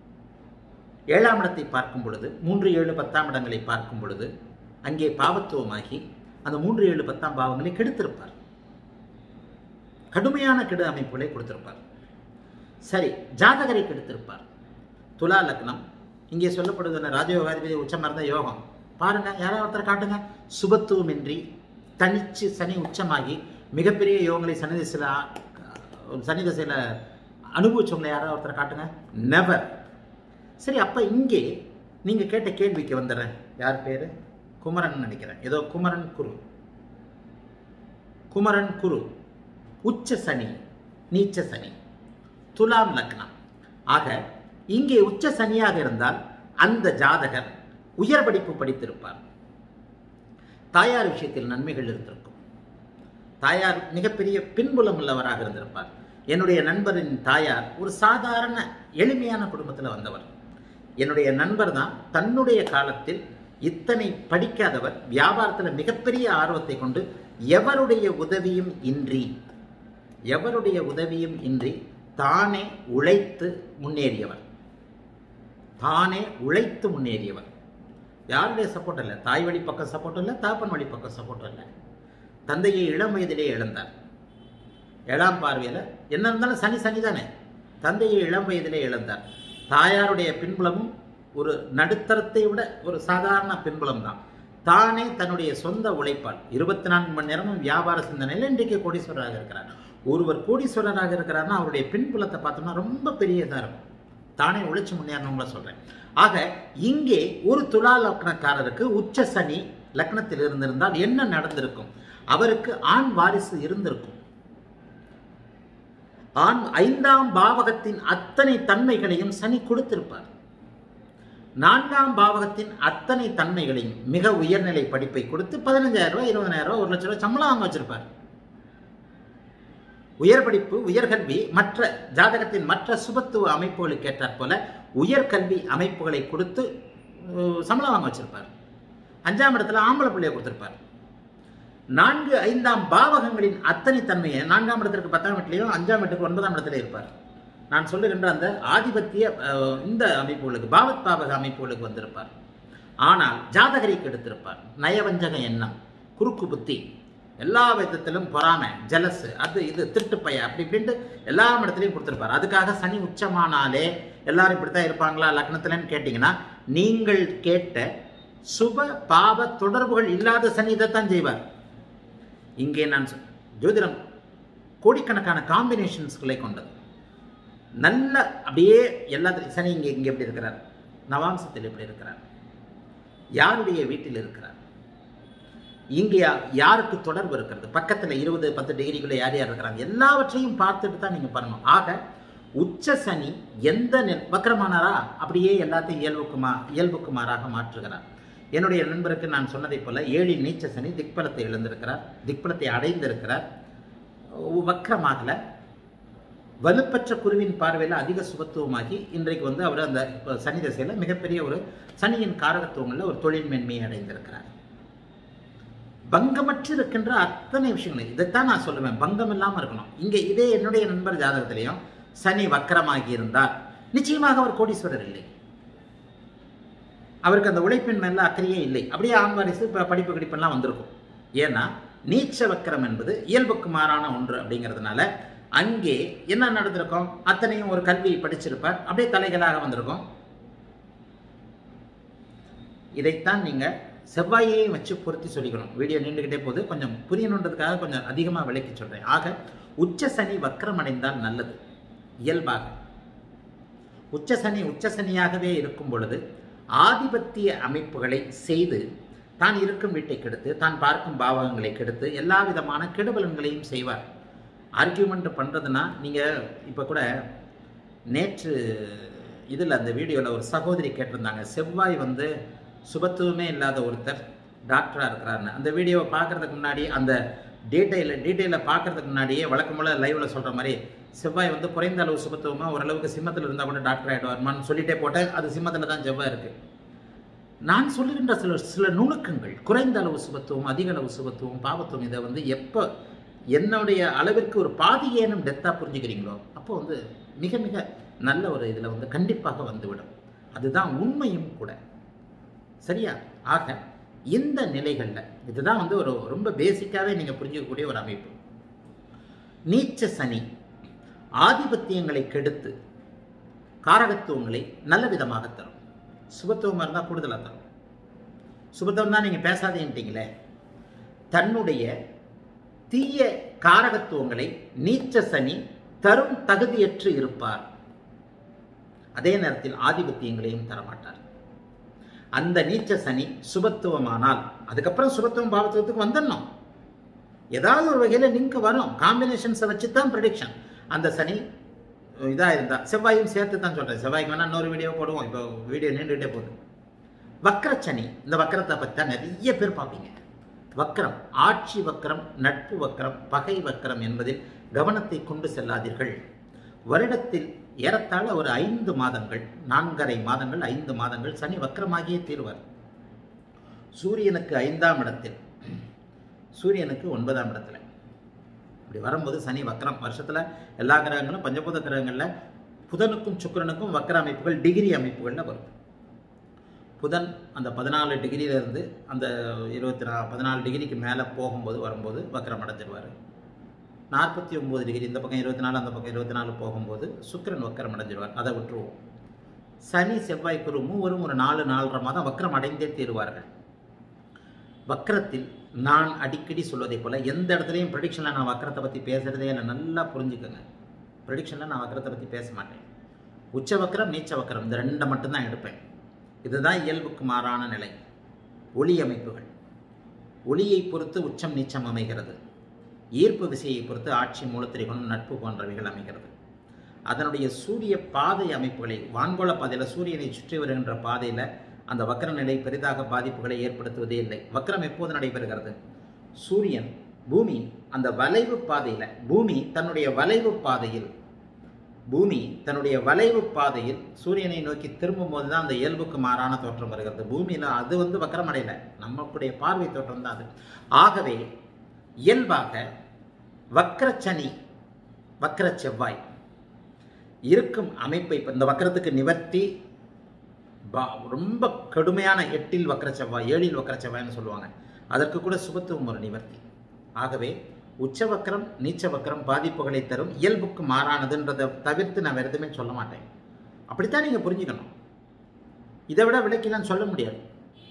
ஏழாம் இடத்தை பார்க்கும் பொழுது மூன்று ஏழு பத்தாம் இடங்களை பார்க்கும் பொழுது அங்கே பாவத்துவமாகி அந்த மூன்று ஏழு பத்தாம் பாவங்களை கெடுத்திருப்பார் கடுமையான கெடு அமைப்புகளை கொடுத்திருப்பார் சரி ஜாதகரை கெடுத்திருப்பார் துலா லக்னம் இங்கே சொல்லப்படுகிற ராஜயோகாதிபதி உச்சமாக இருந்த யோகம் பாருங்க யாராவது ஒருத்தர் காட்டுங்க சுபத்துவமின்றி தனிச்சு சனி உச்சமாகி மிகப்பெரிய யோகங்களை சனி திசையில் சனி திசையில் அனுபவிச்சவங்களை யாராவது ஒருத்தர் காட்டுங்க நெவர் சரி அப்போ இங்கே நீங்கள் கேட்ட கேள்விக்கு வந்துடுறேன் யார் பேர் குமரன் நினைக்கிறேன் ஏதோ குமரன் குரு குமரன் குரு உச்ச சனி நீச்ச சனி துலாம் லக்னம் ஆக இங்கே உச்ச சனியாக இருந்தால் அந்த ஜாதகர் உயர் படிப்பு படித்திருப்பார் தாயார் விஷயத்தில் நன்மைகள் இருந்திருக்கும் தாயார் மிகப்பெரிய பின்புலம் உள்ளவராக இருந்திருப்பார் என்னுடைய நண்பரின் தாயார் ஒரு சாதாரண எளிமையான குடும்பத்தில் வந்தவர் என்னுடைய நண்பர் தான் தன்னுடைய காலத்தில் இத்தனை படிக்காதவர் வியாபாரத்தில் மிகப்பெரிய ஆர்வத்தை கொண்டு எவருடைய உதவியும் இன்றி எவருடைய உதவியும் இன்றி தானே உழைத்து முன்னேறியவர் தானே உழைத்து முன்னேறியவர் யாருடைய சப்போர்ட் இல்லை தாய் வழி பக்கம் சப்போர்ட் இல்லை தாப்பன் வழி பக்கம் சப்போர்ட் இல்லை தந்தையை இளம் வயதிலே இழந்தார் ஏழாம் பார்வையில் என்ன இருந்தாலும் சனி சனி தானே தந்தையை இளம் வயதிலே இழந்தார் தாயாருடைய பின்புலமும் ஒரு நடுத்தரத்தை விட ஒரு சாதாரண பின்புலம் தான் தானே தன்னுடைய சொந்த உழைப்பால் இருபத்தி நான்கு மணி நேரமும் வியாபார சிந்தனையில் இன்றைக்கு கோடீஸ்வரராக இருக்கிறார் ஒருவர் கோடீஸ்வரராக இருக்கிறார்னா அவருடைய பின்புலத்தை பார்த்தோம்னா ரொம்ப பெரியதாக இருக்கும் தானே உழைச்சு முன்னேறணுங்கள சொல்றேன் ஆக இங்கே ஒரு துலா லக்னக்காரருக்கு உச்ச சனி லக்னத்தில் இருந்திருந்தால் என்ன நடந்திருக்கும் அவருக்கு ஆண் வாரிசு இருந்திருக்கும் ஆண் ஐந்தாம் பாவகத்தின் அத்தனை தன்மைகளையும் சனி கொடுத்திருப்பார் நான்காம் பாவகத்தின் அத்தனை தன்மைகளையும் மிக உயர்நிலை படிப்பை கொடுத்து பதினஞ்சாயிரம் ரூபாய் இருபதாயிரம் ரூபாய் ஒரு லட்சம் ரூபாய் சம்பளம் வாங்க வச்சிருப்பார் உயர்படிப்பு உயர்கல்வி மற்ற ஜாதகத்தின் மற்ற சுபத்துவ அமைப்புகளுக்கு ஏற்றாற் போல உயர்கல்வி அமைப்புகளை கொடுத்து அஹ், சம்பளம் வாங்க வச்சிருப்பார் அஞ்சாம் இடத்துல ஆம்பளை பிள்ளைய கொடுத்திருப்பார் நான்கு ஐந்தாம் பாவகங்களின் அத்தனை தன்மையை நான்காம் இடத்திற்கு பத்தாம் இடத்துலையும் அஞ்சாம் இடத்துக்கு ஒன்பதாம் இடத்துல இருப்பார் நான் சொல்லுகின்ற அந்த ஆதிபத்திய அஹ், இந்த அமைப்புகளுக்கு பாவத் பாவக அமைப்புகளுக்கு வந்திருப்பார் ஆனால் ஜாதகரை கெடுத்திருப்பார் நயவஞ்சக எண்ணம் குறுக்கு புத்தி எல்லா விதத்திலும் பொறாமை ஜலஸ் அது இது திருட்டுப்பைய அப்படி இப்படின்ட்டு எல்லா இடத்துலையும் கொடுத்துருப்பார் அதுக்காக சனி உச்சமானாலே எல்லாரும் இப்படித்தான் இருப்பாங்களா லக்னத்துலன்னு கேட்டிங்கன்னா நீங்கள் கேட்ட சுப பாவ தொடர்புகள் இல்லாத சனி இதைத்தான் செய்வார் இங்கே நான் சொ- ஜோதிடம் கோடிக்கணக்கான காம்பினேஷன்ஸ்களை கொண்டது நல்ல அப்படியே எல்லாத்துலையும் சனி இங்கே இங்கே எப்படி இருக்கிறார் நவாம்சத்தில் எப்படி இருக்கிறார் யாருடைய வீட்டில் இருக்கிறார் இங்கே யா- யாருக்கு தொடர்பு இருக்கிறது பக்கத்தில் இருபது பத்து டிகிரிக்குள்ள யார் யார் இருக்கிறாங்க எல்லாவற்றையும் பார்த்துட்டு தான் நீங்கள் பண்ணணும் ஆக உச்ச சனி எந்த நெல் வக்கரமானாரா அப்படியே எல்லாத்தையும் இயல்புக்குமா இயல்புக்கு மாறாக மாற்றுகிறார் என்னுடைய நண்பருக்கு நான் சொன்னதைப் போல ஏழில் நீச்ச சனி திக்பலத்தை இழந்திருக்கிறார் திக்பலத்தை அடைந்திருக்கிறார் உ- வக்ரமாகல வலுப்பற்ற குருவின் பார்வையில் அதிக சுபத்துவமாகி இன்றைக்கு வந்து அவர் அந்த இப்ப சனி திசையில் மிகப்பெரிய ஒரு சனியின் காரகத்துவங்களில் ஒரு தொழில் மேன்மையை அடைந்திருக்கிறார் பங்கமற்று இருக்கின்ற அத்தனை விஷயங்கள் இதைத்தான் நான் சொல்லுவேன் பங்கம் இல்லாமல் இருக்கணும் இங்கே இதே என்னுடைய நண்பர் ஜாதகத்திலையும் சனி வக்கரமாகி இருந்தார் நிச்சயமாக அவர் கோடீஸ்வரர் இல்லை அவருக்கு அந்த உழைப்பின் மேல அக்கறையே இல்லை அப்படியே ஆண் வாரிசு இப்போ படிப்பு கிடிப்பெல்லாம் வந்திருக்கும் ஏன்னா நீச்ச வக்கரம் என்பது இயல்புக்கு மாறான ஒன்று அப்படிங்கிறதுனால அங்கே என்ன நடந்திருக்கும் அத்தனையும் ஒரு கல்வி படிச்சிருப்பார் அப்படியே தலைகளாக வந்திருக்கும் இதைத்தான் நீங்க செவ்வாயையும் வச்சு பொருத்தி சொல்லிக்கணும் வீடியோ நீண்டுகிட்டே போது கொஞ்சம் புரியணுன்றதுக்காக கொஞ்சம் அதிகமாக விளக்கி சொல்றேன் ஆக உச்ச சனி வக்கரம் அடைந்தால் நல்லது இயல்பாக உச்ச சனி உச்ச சனியாகவே இருக்கும் பொழுது ஆதிபத்திய அமைப்புகளை செய்து தான் இருக்கும் வீட்டை கெடுத்து தான் பார்க்கும் பாவகங்களை கெடுத்து எல்லா விதமான கெடுபலன்களையும் செய்வார் ஆர்கியூமெண்ட் பண்ணுறதுனா நீங்கள் இப்போ கூட நேற்று இதில் அந்த வீடியோவில் ஒரு சகோதரி கேட்டிருந்தாங்க செவ்வாய் வந்து சுபத்துவமே இல்லாத ஒருத்தர் டாக்டராக இருக்கிறாருன்னு அந்த வீடியோவை பார்க்குறதுக்கு முன்னாடி அந்த டீட்டெயில் டீட்டெயிலை பார்க்குறதுக்கு முன்னாடியே வழக்கம் போல் லைவில் சொல்கிற மாதிரி செவ்வாய் வந்து குறைந்த அளவு சுபத்துவமாக ஓரளவுக்கு சிம்மத்தில் இருந்தால் கூட டாக்டர் ஆகிடுவார்மான்னு சொல்லிட்டே போட்டேன் அது சிம்மத்தில் தான் செவ்வாய் இருக்குது நான் சொல்லுகின்ற சில சில நுணுக்கங்கள் குறைந்த அளவு சுபத்துவம் அதிக அளவு சுபத்துவம் பாவத்துவம் இதை வந்து எப்போ என்னுடைய அளவிற்கு ஒரு பாதி ஏனும் டெத்தாக புரிஞ்சுக்கிறீங்களோ அப்போ வந்து மிக மிக நல்ல ஒரு இதில் வந்து கண்டிப்பாக வந்துவிடும் அதுதான் உண்மையும் கூட சரியா ஆக இந்த நிலைகளில் இதுதான் வந்து ஒரு ரொம்ப பேசிக்காகவே நீங்கள் புரிஞ்சுக்கக்கூடிய ஒரு அமைப்பு நீச்ச சனி ஆதிபத்தியங்களை கெடுத்து காரகத்துவங்களை நல்ல விதமாக தரும் சுபத்துவமாக இருந்தால் கூடுதலாக தரும் சுபத்துவம் தான் நீங்கள் பேசாதேன்ட்டீங்களே தன்னுடைய தீய காரகத்துவங்களை நீச்ச சனி தரும் தகுதியற்று இருப்பார் அதே நேரத்தில் ஆதிபத்தியங்களையும் தரமாட்டார் அந்த நீச்ச சனி சுபத்துவமானால் அதுக்கப்புறம் சுபத்துவம் பாவத்துவத்துக்கு வந்துடணும் ஏதாவது ஒரு வகையில் லிங்க் வரும் காம்பினேஷன்ஸை வச்சு தான் ப்ரெடிக்ஷன் அந்த சனி இதாக இருந்தா செவ்வாயும் சேர்த்து தான் சொல்கிறேன் செவ்வாய்க்கு வேணால் இன்னொரு வீடியோ போடுவோம் இப்போ வீடியோ நீண்டுகிட்டே போகுது வக்கரச்சனி இந்த வக்கரத்தை பற்றி தான் நிறைய பேர் பார்ப்பீங்க வக்கரம் ஆட்சி வக்கரம் நட்பு வக்கரம் பகை வக்கரம் என்பதில் கவனத்தை கொண்டு செல்லாதீர்கள் வருடத்தில் ஏறத்தாழ ஒரு ஐந்து மாதங்கள் நான்கரை மாதங்கள் ஐந்து மாதங்கள் சனி வக்கரமாகியே தீர்வார் சூரியனுக்கு ஐந்தாம் இடத்தில் சூரியனுக்கு ஒன்பதாம் இடத்துல இப்படி வரும்போது சனி வக்கரம் வருஷத்தில் எல்லா கிரகங்களும் பஞ்சபூத கிரகங்களில் புதனுக்கும் சுக்கிரனுக்கும் வக்கர அமைப்புகள் டிகிரி அமைப்புகளில் வரும் புதன் அந்த பதினாலு டிகிரியிலேருந்து அந்த இருபத்தி நா பதினாலு டிகிரிக்கு மேலே போகும்போது வரும்போது வக்கரம் அடைஞ்சிருவார் நாற்பத்தி ஒம்பது டிகிரி இந்த பக்கம் இருபத்தி நாலு அந்த பக்கம் இருபத்தி நாலு போகும்போது சுக்கிரன் வக்கரம் அடைஞ்சிருவார் அதை விட்டுருவோம் சனி செவ்வாய் குரு மூவரும் ஒரு நாலு நாலரை மாதம் வக்ரம் அடைந்தே தீருவார்கள் வக்ரத்தில் நான் அடிக்கடி சொல்வதைப் போல எந்த இடத்துலையும் ப்ரெடிக்ஷனில் நான் வக்ரத்தை பற்றி பேசுகிறதே இல்லை நல்லா புரிஞ்சுக்கோங்க ப்ரெடிக்ஷனில் நான் வக்ரத்தை பற்றி பேச மாட்டேன் உச்ச வக்ரம் நீச்ச வக்ரம் இந்த ரெண்டை மட்டும்தான் எடுப்பேன் இதுதான் இயல்புக்கு மாறான நிலை ஒளி அமைப்புகள் ஒளியை பொறுத்து உச்சம் நீச்சம் அமைகிறது ஈர்ப்பு விசையை பொறுத்து ஆட்சி மூலத்திரிகோணம் நட்பு போன்றவைகள் அமைகிறது அதனுடைய சூரிய பாதை அமைப்புகளை வான்கோள பாதையில் சூரியனை சுற்றி வருகின்ற பாதையில் அந்த வக்ர நிலை பெரிதாக பாதிப்புகளை ஏற்படுத்துவதே இல்லை வக்ரம் எப்போது நடைபெறுகிறது சூரியன் பூமி அந்த வளைவு பாதையில் பூமி தன்னுடைய வளைவு பாதையில் பூமி தன்னுடைய வளைவு பாதையில் சூரியனை நோக்கி திரும்பும் போது தான் அந்த இயல்புக்கு மாறான தோற்றம் வருகிறது பூமியில் அது வந்து வக்கரம் அடையல நம்மளுடைய பார்வை தோற்றம் தான் அது ஆகவே இயல்பாக வக்கரச்சனி வக்கர செவ்வாய் இருக்கும் அமைப்பை இப்ப இந்த வக்கரத்துக்கு நிவர்த்தி பா- ரொம்ப கடுமையான எட்டில் வக்கர செவ்வாய் ஏழில் வக்கர செவ்வாய்னு சொல்லுவாங்க அதற்கு கூட சுபத்துவம் ஒரு நிவர்த்தி ஆகவே உச்ச வக்கரம் நீச்ச வக்கரம் பாதிப்புகளை தரும் இயல்புக்கு மாறானதுன்றதை தவிர்த்து நான் வேறு எதுவுமே சொல்ல மாட்டேன் அப்படித்தான் நீங்கள் புரிஞ்சுக்கணும் இதை விட விளக்கிலாம் சொல்ல முடியாது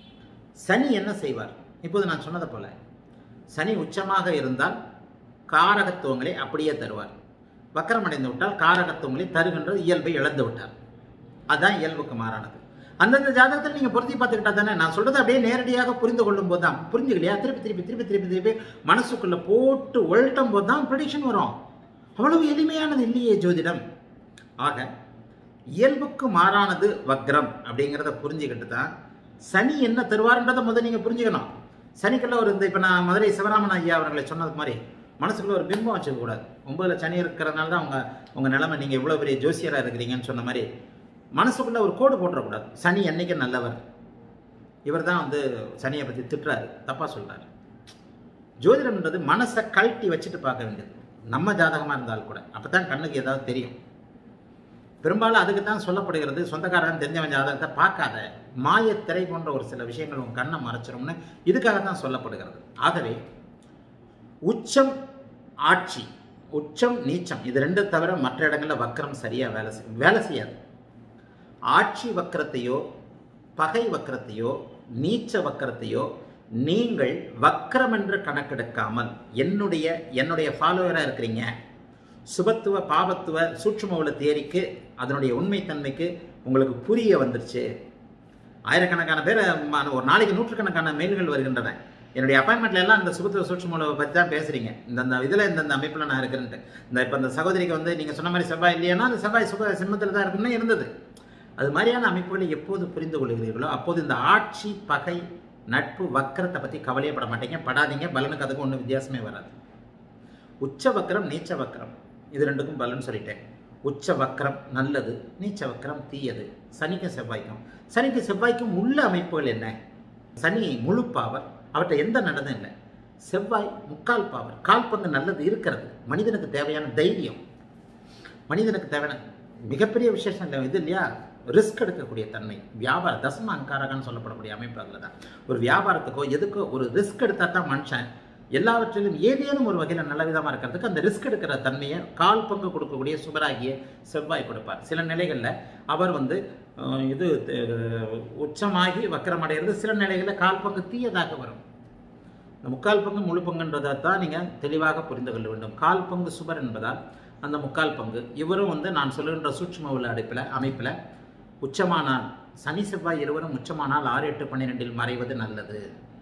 சனி என்ன செய்வார் இப்போது நான் சொன்னதை போல சனி உச்சமாக இருந்தால் காரகத்துவங்களை அப்படியே தருவார் வக்கரம் அடைந்து விட்டால் காரகத்துவங்களை தருகின்ற இயல்பை இழந்து விட்டார் அதுதான் இயல்புக்கு மாறானது அந்தந்த ஜாதகத்தில் நீங்கள் பொருத்தி பார்த்துக்கிட்டா தானே நான் சொல்றதை அப்படியே நேரடியாக புரிந்து கொள்ளும் போது தான் புரிஞ்சுக்கலையா திருப்பி திருப்பி திருப்பி திருப்பி திருப்பி மனசுக்குள்ள போட்டு உழட்டும் போது தான் ப்ரெடிக்ஷன் வரும் அவ்வளவு எளிமையானது இல்லையே ஜோதிடம் ஆக இயல்புக்கு மாறானது வக்ரம் அப்படிங்கிறத புரிஞ்சுக்கிட்டு தான் சனி என்ன தருவார்ன்றதை முதல்ல நீங்கள் புரிஞ்சுக்கணும் சனிக்குள்ள ஒரு இந்த இப்போ நான் மதுரை சிவராமன் ஐயா அவர்களை சொன்னது மாதிரி மனசுக்குள்ள ஒரு பிம்பம் வச்சுக்க கூடாது ஒன்பதுல சனி இருக்கிறதுனால தான் உங்க உங்க நிலைமை நீங்க இவ்வளவு பெரிய ஜோசியரா இருக்கிறீங்கன்னு சொன்ன மாதிரி மனசுக்குள்ள ஒரு கோடு போட்டுறக்கூடாது சனி என்னைக்கு நல்லவர் இவர் தான் வந்து சனியை பத்தி திட்டுறாரு தப்பா சொல்றாரு ஜோதிடம்ன்றது மனசை கழட்டி வச்சுட்டு பார்க்க வேண்டியது நம்ம ஜாதகமா இருந்தால் கூட அப்பதான் கண்ணுக்கு ஏதாவது தெரியும் பெரும்பாலும் அதுக்கு தான் சொல்லப்படுகிறது சொந்தக்காரன் தெரிஞ்சவன் ஜாதகத்தை பார்க்காத மாயத்திரை போன்ற ஒரு சில விஷயங்கள் உன் கண்ணை மறைச்சிரும்னு இதுக்காக தான் சொல்லப்படுகிறது ஆகவே உச்சம் ஆட்சி உச்சம் நீச்சம் இது ரெண்டு தவிர மற்ற இடங்களில் வக்கரம் சரியாக வேலை செய்யும் வேலை செய்யாது ஆட்சி வக்கரத்தையோ பகை வக்கரத்தையோ நீச்ச வக்கரத்தையோ நீங்கள் வக்கரம் என்று கணக்கெடுக்காமல் என்னுடைய என்னுடைய ஃபாலோவராக இருக்கிறீங்க சுபத்துவ பாபத்துவ சூட்சும உள்ள தேரிக்கு அதனுடைய உண்மைத்தன்மைக்கு உங்களுக்கு புரிய வந்துருச்சு ஆயிரக்கணக்கான பேர் ம- ஒரு நாளைக்கு நூற்றுக்கணக்கான மெயில்கள் வருகின்றன என்னுடைய அப்பாயின்மெண்ட்ல எல்லாம் இந்த சுபத்துவ சூட்சும பற்றி தான் பேசுறீங்க இந்த இதில் இந்த அமைப்பில் நான் இருக்கிறேன்ட்டு இந்த இப்போ இந்த சகோதரிக்கு வந்து நீங்கள் சொன்ன மாதிரி செவ்வாய் இல்லையானா அந்த செவ்வாய் சுப சிம்மத்தில் தான் இருக்குன்னு இருந்தது அது மாதிரியான அமைப்புகளை எப்போது புரிந்து கொள்கிறீர்களோ அப்போது இந்த ஆட்சி பகை நட்பு வக்கரத்தை பற்றி கவலையப்பட மாட்டீங்க படாதீங்க பலனுக்கு அதுக்கும் ஒன்றும் வித்தியாசமே வராது உச்ச வக்கரம் நீச்ச வக்கரம் இது ரெண்டுக்கும் பலன் சொல்லிட்டேன் உச்ச வக்கரம் நல்லது நீச்ச வக்கரம் தீயது சனிக்கும் செவ்வாய்க்கும் சனிக்கு செவ்வாய்க்கும் உள்ள அமைப்புகள் என்ன சனி முழு பாவர் அவற்றை எந்த நல்லதும் இல்லை செவ்வாய் முக்கால் பாவர் கால் பங்கு நல்லது இருக்கிறது மனிதனுக்கு தேவையான தைரியம் மனிதனுக்கு தேவையான மிகப்பெரிய விசேஷம் இல்லை இது இல்லையா ரிஸ்க் எடுக்கக்கூடிய தன்மை வியாபார தசம அங்காரகன்னு சொல்லப்படக்கூடிய அமைப்பு அதில் தான் ஒரு வியாபாரத்துக்கோ எதுக்கோ ஒரு ரிஸ்க் எடுத்தால் தான் மனுஷன் எல்லாவற்றிலும் ஏதேனும் ஒரு வகையில் நல்ல விதமாக இருக்கிறதுக்கு அந்த ரிஸ்க் எடுக்கிற தன்மையை கால் பங்கு கொடுக்கக்கூடிய சுபராகிய செவ்வாய் கொடுப்பார் சில நிலைகளில் அவர் வந்து அஹ், இது அஹ், உச்சமாகி வக்கரமடைகிறது சில நிலைகளில் கால் பங்கு தீயதாக வரும் இந்த முக்கால் பங்கு முழு பங்குன்றதை தான் நீங்கள் தெளிவாக புரிந்து கொள்ள வேண்டும் கால் பங்கு சுபர் என்பதால் அந்த முக்கால் பங்கு இவரும் வந்து நான் சொல்லுகின்ற சூட்சும உள்ள அடைப்பில் அமைப்பில் உச்சமானால் சனி செவ்வாய் இருவரும் உச்சமானால் ஆறு எட்டு பன்னிரெண்டில் மறைவது நல்லது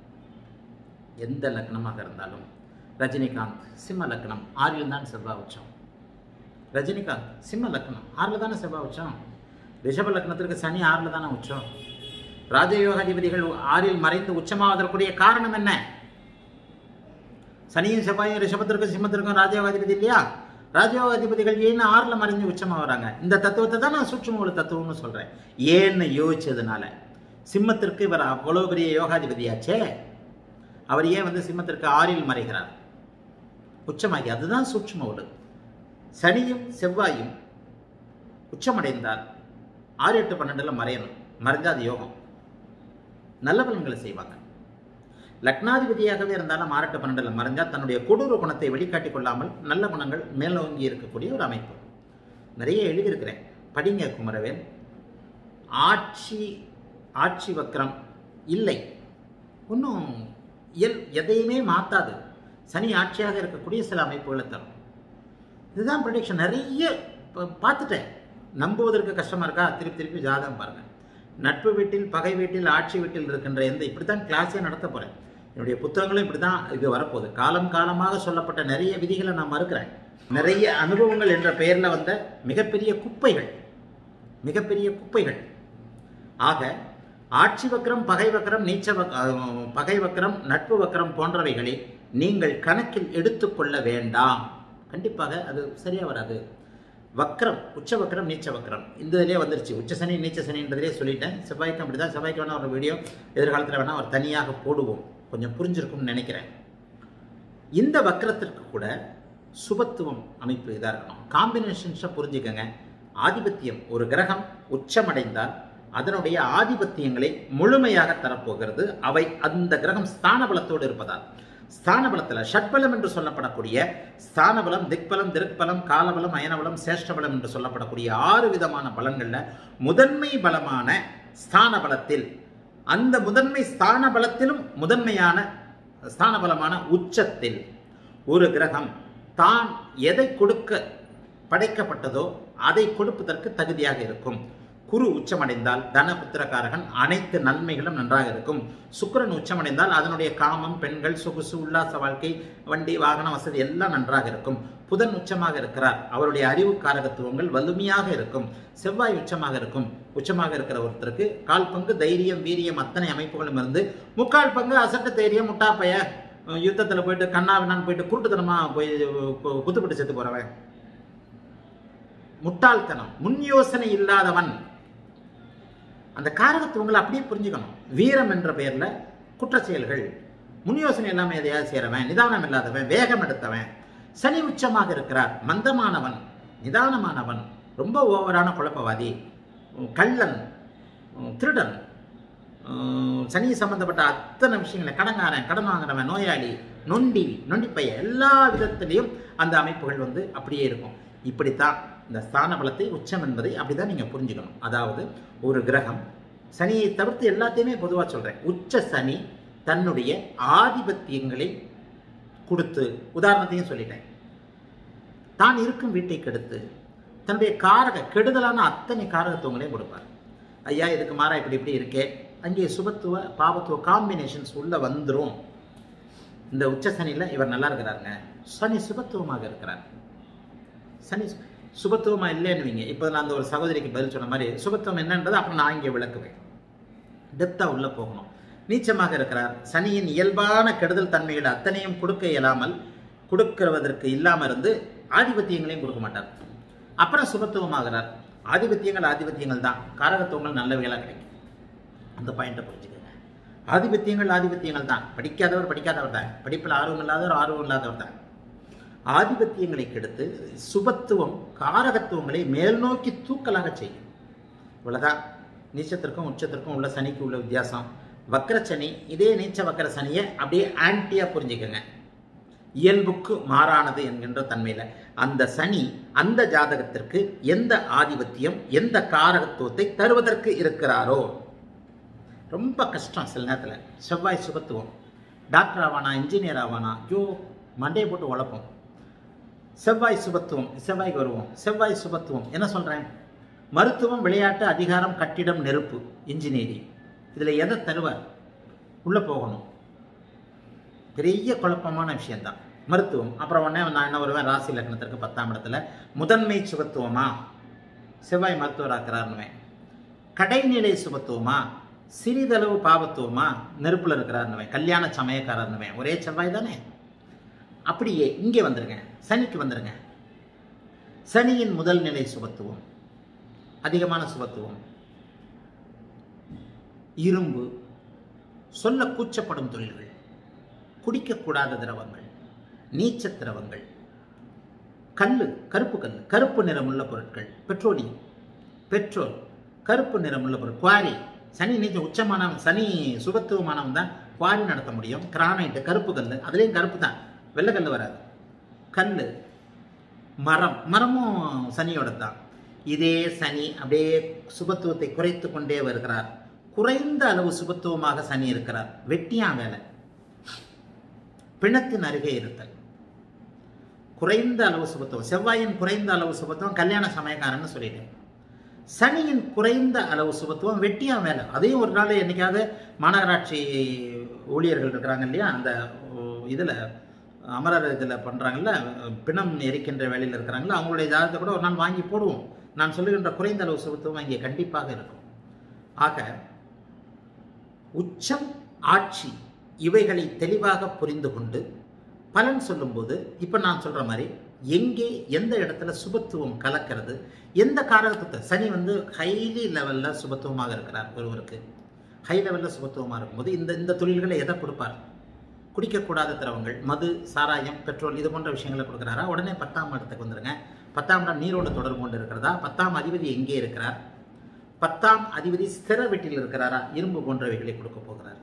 எந்த லக்னமாக இருந்தாலும் ரஜினிகாந்த் சிம்ம லக்னம் ஆறில் தான் செவ்வாய் உச்சம் ரஜினிகாந்த் சிம்ம லக்னம் ஆறில் தானே செவ்வாய் உச்சம் ரிஷப லக்னத்திற்கு சனி ஆறில் தானே உச்சம் ராஜயோகாதிபதிகள் ஆறில் மறைந்து உச்சமாவதற்குரிய காரணம் என்ன சனியும் செவ்வாயும் ரிஷபத்திற்கும் சிம்மத்திற்கும் ராஜயோகாதிபதி இல்லையா ராஜயோகாதிபதிகள் ஏன்னு ஆறில் மறைஞ்சு உச்சமாக வராங்க இந்த தத்துவத்தை தான் நான் சூட்சும ஒரு தத்துவம்னு சொல்கிறேன் ஏன்னு யோசிச்சதுனால சிம்மத்திற்கு இவர் அவ்வளோ பெரிய யோகாதிபதியாச்சே அவர் ஏன் வந்து சிம்மத்திற்கு ஆறில் மறைகிறார் உச்சமாகி அதுதான் சூட்சும ஒடு சனியும் செவ்வாயும் உச்சமடைந்தால் ஆறு எட்டு பன்னெண்டில் மறையணும் மறைஞ்சா அது யோகம் நல்ல பலன்களை செய்வாங்க லக்னாதிபதியாகவே இருந்தாலும் ஆறு எட்டு பன்னெண்டில் மறைஞ்சால் தன்னுடைய கொடூர குணத்தை வெளிக்காட்டிக் கொள்ளாமல் நல்ல குணங்கள் மேலோங்கி இருக்கக்கூடிய ஒரு அமைப்பு நிறைய எழுதியிருக்கிறேன் படிங்க குமரவேல் ஆட்சி ஆட்சி வக்கரம் இல்லை ஒன்றும் இயல் எதையுமே மாற்றாது சனி ஆட்சியாக இருக்கக்கூடிய சில அமைப்புகளை தரும் இதுதான் ப்ரொடிக்ஷன் நிறைய ப- பார்த்துட்டேன் நம்புவதற்கு கஷ்டமாக இருக்கா திருப்பி திருப்பி ஜாதகம் பாருங்கள் நட்பு வீட்டில் பகை வீட்டில் ஆட்சி வீட்டில் இருக்கின்ற எந்த இப்படி தான் கிளாஸே நடத்த போகிறேன் என்னுடைய புத்தகங்களும் இப்படி தான் இது வரப்போகுது காலம் காலமாக சொல்லப்பட்ட நிறைய விதிகளை நான் மறுக்கிறேன் நிறைய அனுபவங்கள் என்ற பெயரில் வந்த மிகப்பெரிய குப்பைகள் மிகப்பெரிய குப்பைகள் ஆக ஆட்சி வக்கரம் பகை வக்கரம் நீச்ச வக்- அஹ், பகை வக்கரம் நட்பு வக்கரம் போன்றவைகளை நீங்கள் கணக்கில் எடுத்துக்கொள்ள வேண்டாம் கண்டிப்பாக அது சரியா வராது வக்கரம் உச்ச வக்கரம் நீச்ச வக்கரம் இந்த இதுலேயே வந்துருச்சு உச்ச சனி நீச்ச சனின்றதுலேயே சொல்லிட்டேன் செவ்வாய்க்கு அப்படி தான் செவ்வாய்க்கு வேணால் ஒரு வீடியோ எதிர்காலத்தில் வேணால் ஒரு தனியாக போடுவோம் கொஞ்சம் புரிஞ்சிருக்கும்னு நினைக்கிறேன் இந்த வக்கரத்திற்கு கூட சுபத்துவம் அமைப்பு இதாக இருக்கணும் காம்பினேஷன்ஸை புரிஞ்சுக்கங்க ஆதிபத்தியம் ஒரு கிரகம் உச்சமடைந்தால் அதனுடைய ஆதிபத்தியங்களை முழுமையாக தரப்போகிறது அவை அந்த கிரகம் ஸ்தான பலத்தோடு இருப்பதால் ஸ்தான பலத்தில் ஷட்பலம் என்று சொல்லப்படக்கூடிய ஸ்தான பலம் திக்பலம் திருக்பலம் காலபலம் அயனபலம் சேஷ்டபலம் என்று சொல்லப்படக்கூடிய ஆறு விதமான பலன்கள்ல முதன்மை பலமான ஸ்தான பலத்தில் அந்த முதன்மை ஸ்தான பலத்திலும் முதன்மையான ஸ்தான பலமான உச்சத்தில் ஒரு கிரகம் தான் எதை கொடுக்க படைக்கப்பட்டதோ அதை கொடுப்பதற்கு தகுதியாக இருக்கும் குரு உச்சமடைந்தால் தனபுத்திரக்காரகன் அனைத்து நன்மைகளும் நன்றாக இருக்கும் சுக்கிரன் உச்சமடைந்தால் அதனுடைய காமம் பெண்கள் சொகுசு உல்லாச வாழ்க்கை வண்டி வாகன வசதி எல்லாம் நன்றாக இருக்கும் புதன் உச்சமாக இருக்கிறார் அவருடைய அறிவு காரகத்துவங்கள் வலிமையாக இருக்கும் செவ்வாய் உச்சமாக இருக்கும் உச்சமாக இருக்கிற ஒருத்தருக்கு கால் பங்கு தைரியம் வீரியம் அத்தனை அமைப்புகளும் இருந்து முக்கால் பங்கு அசட்டு தைரியம் முட்டாப்பைய யுத்தத்தில் போயிட்டு கண்ணாவினான்னு போயிட்டு குருட்டுத்தனமா போய் கு- குத்துப்பட்டு செத்து போறவன் முட்டாள்தனம் முன் யோசனை இல்லாதவன் அந்த காரகத்துவங்களை அப்படியே புரிஞ்சுக்கணும் வீரம் என்ற பெயர்ல குற்ற செயல்கள் முன் யோசனை எல்லாமே எதையாவது செய்கிறவன் நிதானம் இல்லாதவன் வேகம் எடுத்தவன் சனி உச்சமாக இருக்கிறார் மந்தமானவன் நிதானமானவன் ரொம்ப ஓவரான குழப்பவாதி உம், கள்ளன் உம், திருடன் உம், சனி சம்பந்தப்பட்ட அத்தனை விஷயங்களை கடங்காரன் கடன் வாங்குறவன் நோயாளி நொண்டி நொண்டிப்பைய எல்லா விதத்திலையும் அந்த அமைப்புகள் வந்து அப்படியே இருக்கும் இப்படித்தான் இந்த ஸ்தான பலத்தை உச்சம் என்பதை அப்படிதான் நீங்க புரிஞ்சுக்கணும் அதாவது ஒரு கிரகம் சனியை தவிர்த்து எல்லாத்தையுமே பொதுவாக சொல்றேன் உச்ச சனி தன்னுடைய ஆதிபத்தியங்களை கொடுத்து உதாரணத்தையும் சொல்லிட்டேன் தான் இருக்கும் வீட்டை கெடுத்து தன்னுடைய காரக கெடுதலான அத்தனை காரகத்துவங்களையும் கொடுப்பார் ஐயா இதுக்கு மாறா இப்படி இப்படி இருக்கே அங்கே சுபத்துவ பாவத்துவ காம்பினேஷன்ஸ் உள்ள வந்துரும் இந்த உச்ச சனியில் இவர் நல்லா இருக்கிறாருங்க சனி சுபத்துவமாக இருக்கிறார் சனி சு- சுபத்துவமா இல்லைன்னுவீங்க இப்போ நான் அந்த ஒரு சகோதரிக்கு பதில் சொன்ன மாதிரி சுபத்துவம் என்னன்றது அப்புறம் நான் இங்கே விளக்குவேன் டெப்த்தாக உள்ள போகணும் நீச்சமாக இருக்கிறார் சனியின் இயல்பான கெடுதல் தன்மைகள் அத்தனையும் கொடுக்க இயலாமல் கொடுக்கிறவதற்கு இல்லாமல் இருந்து ஆதிபத்தியங்களையும் கொடுக்க மாட்டார் அப்புறம் சுபத்துவமாகிறார் ஆதிபத்தியங்கள் ஆதிபத்தியங்கள் தான் காரகத்துவங்கள் நல்லவைகளாக கிடைக்கும் அந்த பாயிண்ட்டை புரிஞ்சுக்கோங்க ஆதிபத்தியங்கள் ஆதிபத்தியங்கள் தான் படிக்காதவர் படிக்காதவர் தான் படிப்பில் ஆர்வம் இல்லாதவர் ஆர்வம் இல்லாதவர் தான் ஆதிபத்தியங்களை கெடுத்து சுபத்துவம் காரகத்துவங்களை மேல் நோக்கி தூக்கலாக செய்யும் இவ்வளவுதான் நீச்சத்திற்கும் உச்சத்திற்கும் உள்ள சனிக்கு உள்ள வித்தியாசம் வக்கர சனி இதே நீச்ச வக்கர சனியை அப்படியே ஆன்டியா புரிஞ்சுக்கங்க இயல்புக்கு மாறானது என்கின்ற தன்மையில அந்த சனி அந்த ஜாதகத்திற்கு எந்த ஆதிபத்தியம் எந்த காரகத்துவத்தை தருவதற்கு இருக்கிறாரோ ரொம்ப கஷ்டம் சில நேரத்தில் செவ்வாய் சுபத்துவம் டாக்டர் ஆவானா இன்ஜினியர் ஆவானா ஐயோ மண்டையை போட்டு உழப்போம் செவ்வாய் சுபத்துவம் செவ்வாய்க்கு வருவோம் செவ்வாய் சுபத்துவம் என்ன சொல்றேன் மருத்துவம் விளையாட்டு அதிகாரம் கட்டிடம் நெருப்பு இன்ஜினியரிங் இதில் எதை தருவார் உள்ளே போகணும் பெரிய குழப்பமான விஷயம்தான் மருத்துவம் அப்புறம் உடனே நான் என்ன வருவேன் ராசி லக்னத்திற்கு பத்தாம் இடத்துல முதன்மை சுபத்துவமா செவ்வாய் மருத்துவராக்கிறாருன்னுவேன் கடைநிலை சுபத்துவமா சிறிதளவு பாவத்துவமா நெருப்புல இருக்கிறாருன்னுவேன் கல்யாண சமயக்காரர்னுவேன் ஒரே செவ்வாய் தானே அப்படியே இங்கே வந்துருங்க சனிக்கு வந்துருங்க சனியின் முதல் நிலை சுபத்துவம் அதிகமான சுபத்துவம் இரும்பு சொல்ல கூச்சப்படும் தொழில்கள் குடிக்கக்கூடாத திரவங்கள் நீச்ச திரவங்கள் கல் கருப்பு கல் கருப்பு நிறமுள்ள பொருட்கள் பெட்ரோலியம் பெட்ரோல் கருப்பு நிறமுள்ள பொருள் குவாரி சனி நீச்ச உச்சமானவன் சனி சுபத்துவமானவன் தான் குவாரி நடத்த முடியும் கிரானைட்டு கருப்பு கல் அதுலேயும் கருப்பு தான் வெள்ளைக்கல் வராது கல் மரம் மரமும் சனியோட தான் இதே சனி அப்படியே சுபத்துவத்தை குறைத்து கொண்டே வருகிறார் குறைந்த அளவு சுபத்துவமாக சனி இருக்கிறார் வெட்டியா வேலை பிணத்தின் அருகே இருத்தல் குறைந்த அளவு சுபத்துவம் செவ்வாயின் குறைந்த அளவு சுபத்துவம் கல்யாண சமயக்காரன்னு சொல்லிட்டேன் சனியின் குறைந்த அளவு சுபத்துவம் வெட்டியா வேலை அதையும் ஒரு நாள் என்னைக்காவது மாநகராட்சி ஊழியர்கள் இருக்கிறாங்க இல்லையா அந்த இதில் அமரர் இதில் பண்ணுறாங்கல்ல பிணம் எரிக்கின்ற வேலையில் இருக்கிறாங்களா அவங்களுடைய ஜாதகத்தை கூட ஒரு நாள் வாங்கி போடுவோம் நான் சொல்லுகின்ற குறைந்த அளவு சுபத்துவம் இங்கே கண்டிப்பாக இருக்கும் ஆக உச்சம் ஆட்சி இவைகளை தெளிவாக புரிந்து கொண்டு பலன் சொல்லும்போது இப்போ நான் சொல்கிற மாதிரி எங்கே எந்த இடத்துல சுபத்துவம் கலக்கிறது எந்த காரகத்தை சனி வந்து ஹைலி லெவலில் சுபத்துவமாக இருக்கிறார் ஒருவருக்கு ஹை லெவலில் சுபத்துவமாக இருக்கும்போது இந்த இந்த தொழில்களை எதை கொடுப்பார் குடிக்கக்கூடாத திரவங்கள் மது சாராயம் பெட்ரோல் இது போன்ற விஷயங்களை கொடுக்குறாரா உடனே பத்தாம் இடத்துக்கு வந்துருங்க பத்தாம் இடம் நீரோடு தொடர்பு கொண்டு இருக்கிறதா பத்தாம் அதிபதி எங்கே இருக்கிறார் பத்தாம் அதிபதி ஸ்திர வீட்டில் இருக்கிறாரா இரும்பு போன்றவைகளை கொடுக்க போகிறார்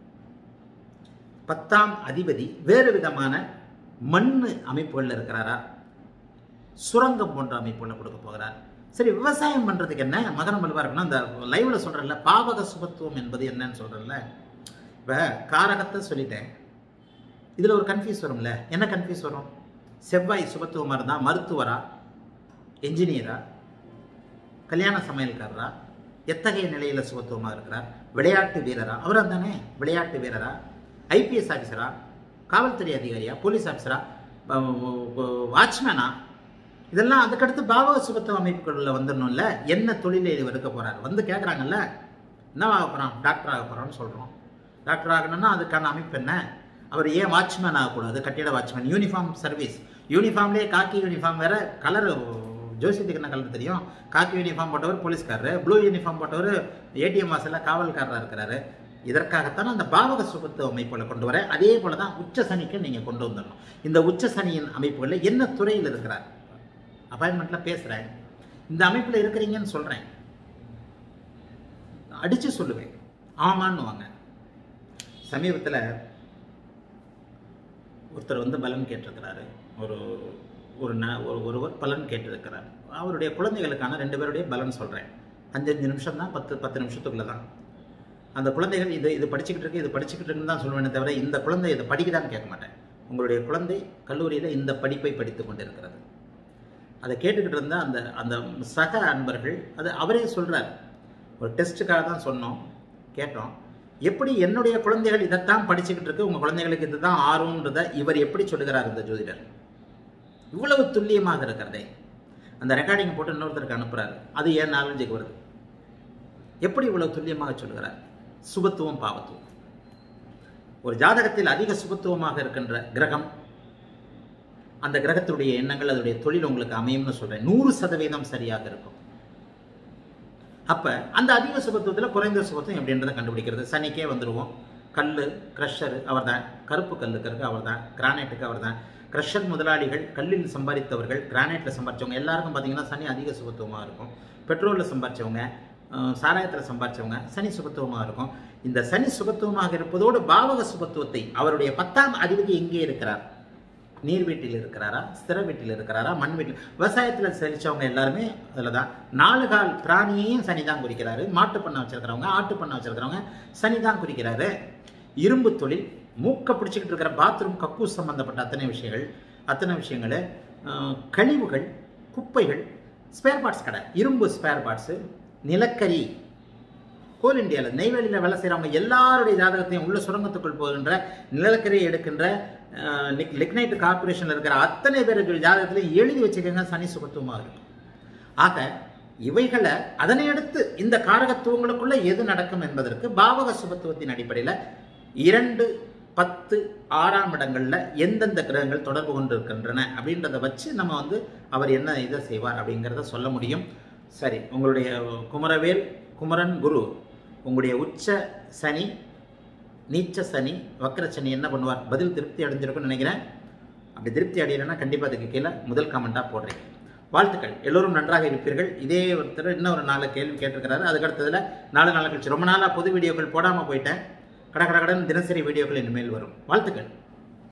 பத்தாம் அதிபதி வேறு விதமான மண்ணு அமைப்புகளில் இருக்கிறாரா சுரங்கம் போன்ற அமைப்புகளில் கொடுக்க போகிறார் சரி விவசாயம் பண்ணுறதுக்கு என்ன மகரம் வலுவாக இருக்கணும் அந்த லைவ்ல சொல்கிறேன்ல பாவக சுபத்துவம் என்பது என்னன்னு சொல்கிறேன்ல இப்போ காரகத்தை சொல்லிட்டேன் இதில் ஒரு கன்ஃபியூஸ் வரும்ல என்ன கன்ஃபியூஸ் வரும் செவ்வாய் சுபத்துவமாக இருந்தால் மருத்துவரா என்ஜினியரா கல்யாண சமையல்காரரா எத்தகைய நிலையில் சுபத்துவமாக இருக்கிறார் விளையாட்டு வீரரா அவரா தானே விளையாட்டு வீரரா ஐபிஎஸ் ஆஃபீஸரா காவல்துறை அதிகாரியா போலீஸ் ஆஃபீஸரா வாட்ச்மேனா இதெல்லாம் அதுக்கடுத்து பாவக சுபத்துவ அமைப்புகளில் வந்துடணும்ல என்ன தொழிலை இவர் இருக்க போகிறார் வந்து கேட்குறாங்கல்ல என்ன ஆக போகிறான் டாக்டர் ஆக போகிறான்னு சொல்கிறோம் டாக்டர் ஆகணும்னா அதுக்கான அமைப்பு என்ன அவர் ஏன் வாட்ச்மேன் ஆகக்கூடாது கட்டிட வாட்ச்மேன் யூனிஃபார்ம் சர்வீஸ் யூனிஃபார்ம்லேயே காக்கி யூனிஃபார்ம் வேற கலர் ஜோசியத்துக்கு என்ன கலர் தெரியும் காக்கி யூனிஃபார்ம் போட்டவர் போலீஸ்காரரு ப்ளூ யூனிஃபார்ம் போட்டவர் ஏடிஎம் வாசலில் காவல்காரராக இருக்கிறாரு இதற்காகத்தான் அந்த பாவக சுபத்துவ அமைப்புகளை கொண்டு வர அதே போல தான் உச்ச சனிக்கு நீங்கள் கொண்டு வந்துடணும் இந்த உச்ச சனியின் அமைப்புகளில் என்ன துறையில் இருக்கிறார் அப்பாயின்மெண்ட்டில் பேசுகிறேன் இந்த அமைப்பில் இருக்கிறீங்கன்னு சொல்கிறேன் அடித்து சொல்லுவேன் ஆமான்னு வாங்க சமீபத்தில் ஒருத்தர் வந்து பலன் கேட்டிருக்கிறாரு ஒரு ஒரு ந ஒரு ஒருவர் பலன் கேட்டிருக்கிறார் அவருடைய குழந்தைகளுக்கான ரெண்டு பேருடைய பலன் சொல்கிறேன் அஞ்சஞ்சு நிமிஷம் தான் பத்து பத்து நிமிஷத்துக்குள்ளே தான் அந்த குழந்தைகள் இது இது படிச்சுக்கிட்டு இருக்கு இது படிச்சுக்கிட்டு இருக்குன்னு தான் சொல்லுவேனே தவிர இந்த குழந்தை இதை படிக்குதான்னு கேட்க மாட்டேன் உங்களுடைய குழந்தை கல்லூரியில் இந்த படிப்பை படித்து கொண்டிருக்கிறது அதை கேட்டுக்கிட்டு இருந்தால் அந்த அந்த சக அன்பர்கள் அது அவரே சொல்கிறார் ஒரு டெஸ்ட்டுக்காக தான் சொன்னோம் கேட்டோம் எப்படி என்னுடைய குழந்தைகள் இதைத்தான் படிச்சுக்கிட்டு இருக்கு உங்கள் குழந்தைகளுக்கு இதுதான் ஆர்வம்ன்றதை இவர் எப்படி சொல்லுகிறார் இந்த ஜோதிடர் இவ்வளவு துல்லியமாக இருக்கிறதே அந்த ரெக்கார்டிங் போட்டு இன்னொருத்தருக்கு அனுப்புகிறாரு அது ஏன் நாலஞ்சுக்கு வருது எப்படி இவ்வளவு துல்லியமாக சொல்லுகிறார் சுபத்துவம் பாவத்துவம் ஒரு ஜாதகத்தில் அதிக சுபத்துவமாக இருக்கின்ற கிரகம் அந்த கிரகத்துடைய எண்ணங்கள் அதனுடைய தொழில் உங்களுக்கு அமையும்னு சொல்றேன் நூறு சதவீதம் சரியாக இருக்கும் அப்ப அந்த அதிக சுபத்துவத்தில் குறைந்த சுபத்துவம் எப்படின்றத கண்டுபிடிக்கிறது சனிக்கே வந்துடுவோம் கல் க்ரஷர் அவர் தான் கருப்பு கல்லுக்கு அவர் தான் கிரானைட்டுக்கு அவர் தான் க்ரஷர் முதலாளிகள் கல்லில் சம்பாதித்தவர்கள் கிரானைட்டில் சம்பாதிச்சவங்க எல்லாருக்கும் பார்த்தீங்கன்னா சனி அதிக சுபத்துவமாக இருக்கும் பெட்ரோலில் சம்பாதிச்சவங்க சாராயத்தில் சம்பாதிச்சவங்க சனி சுபத்துவமாக இருக்கும் இந்த சனி சுபத்துவமாக இருப்பதோடு பாவக சுபத்துவத்தை அவருடைய பத்தாம் அதிபதி எங்கே இருக்கிறார் நீர் வீட்டில் இருக்கிறாரா ஸ்திர வீட்டில் இருக்கிறாரா மண் வீட்டில் விவசாயத்தில் செழிச்சவங்க எல்லாருமே அதில் தான் நாலு கால் பிராணியையும் சனி தான் குறிக்கிறாரு மாட்டு பண்ணை வச்சிருக்கிறவங்க ஆட்டு பண்ணை வச்சிருக்கிறவங்க சனி தான் குறிக்கிறாரு இரும்பு தொழில் மூக்க பிடிச்சிக்கிட்டு இருக்கிற பாத்ரூம் கக்கூஸ் சம்பந்தப்பட்ட அத்தனை விஷயங்கள் அத்தனை விஷயங்கள் கழிவுகள் குப்பைகள் ஸ்பேர் பார்ட்ஸ் கடை இரும்பு ஸ்பேர் பார்ட்ஸு நிலக்கரி கோல் இந்தியாவில் நெய்வேலியில் வேலை செய்கிறவங்க எல்லாருடைய ஜாதகத்தையும் உள்ள சுரங்கத்துக்குள் போகின்ற நிலக்கரியை எடுக்கின்ற லிக்னைட் கார்பரேஷனில் இருக்கிற அத்தனை பேர் ஜாதகத்திலையும் எழுதி வச்சுக்கோங்க சனி சுகத்துவமாக இருக்கும் ஆக இவைகளை அதனை அடுத்து இந்த காரகத்துவங்களுக்குள்ள எது நடக்கும் என்பதற்கு பாவக சுபத்துவத்தின் அடிப்படையில் இரண்டு பத்து ஆறாம் இடங்களில் எந்தெந்த கிரகங்கள் தொடர்பு கொண்டு இருக்கின்றன அப்படின்றத வச்சு நம்ம வந்து அவர் என்ன இதை செய்வார் அப்படிங்கிறத சொல்ல முடியும் சரி உங்களுடைய குமரவேல் குமரன் குரு உங்களுடைய உச்ச சனி நீச்ச சனி வக்கர சனி என்ன பண்ணுவார் பதில் திருப்தி அடைஞ்சிருக்கும்னு நினைக்கிறேன் அப்படி திருப்தி அடையலைன்னா கண்டிப்பாக அதுக்கு கீழே முதல் கமெண்ட்டாக போடுறேன் வாழ்த்துக்கள் எல்லோரும் நன்றாக இருப்பீர்கள் இதே ஒருத்தர் இன்னும் ஒரு நாலு கேள்வி கேட்டிருக்கிறாரு அதுக்கு அடுத்ததில் நாலு நாள் கழிச்சு ரொம்ப நாளாக பொது வீடியோக்கள் போடாமல் போயிட்டேன் கட கட கடன் தினசரி வீடியோக்கள் இனிமேல் வரும் வாழ்த்துக்கள்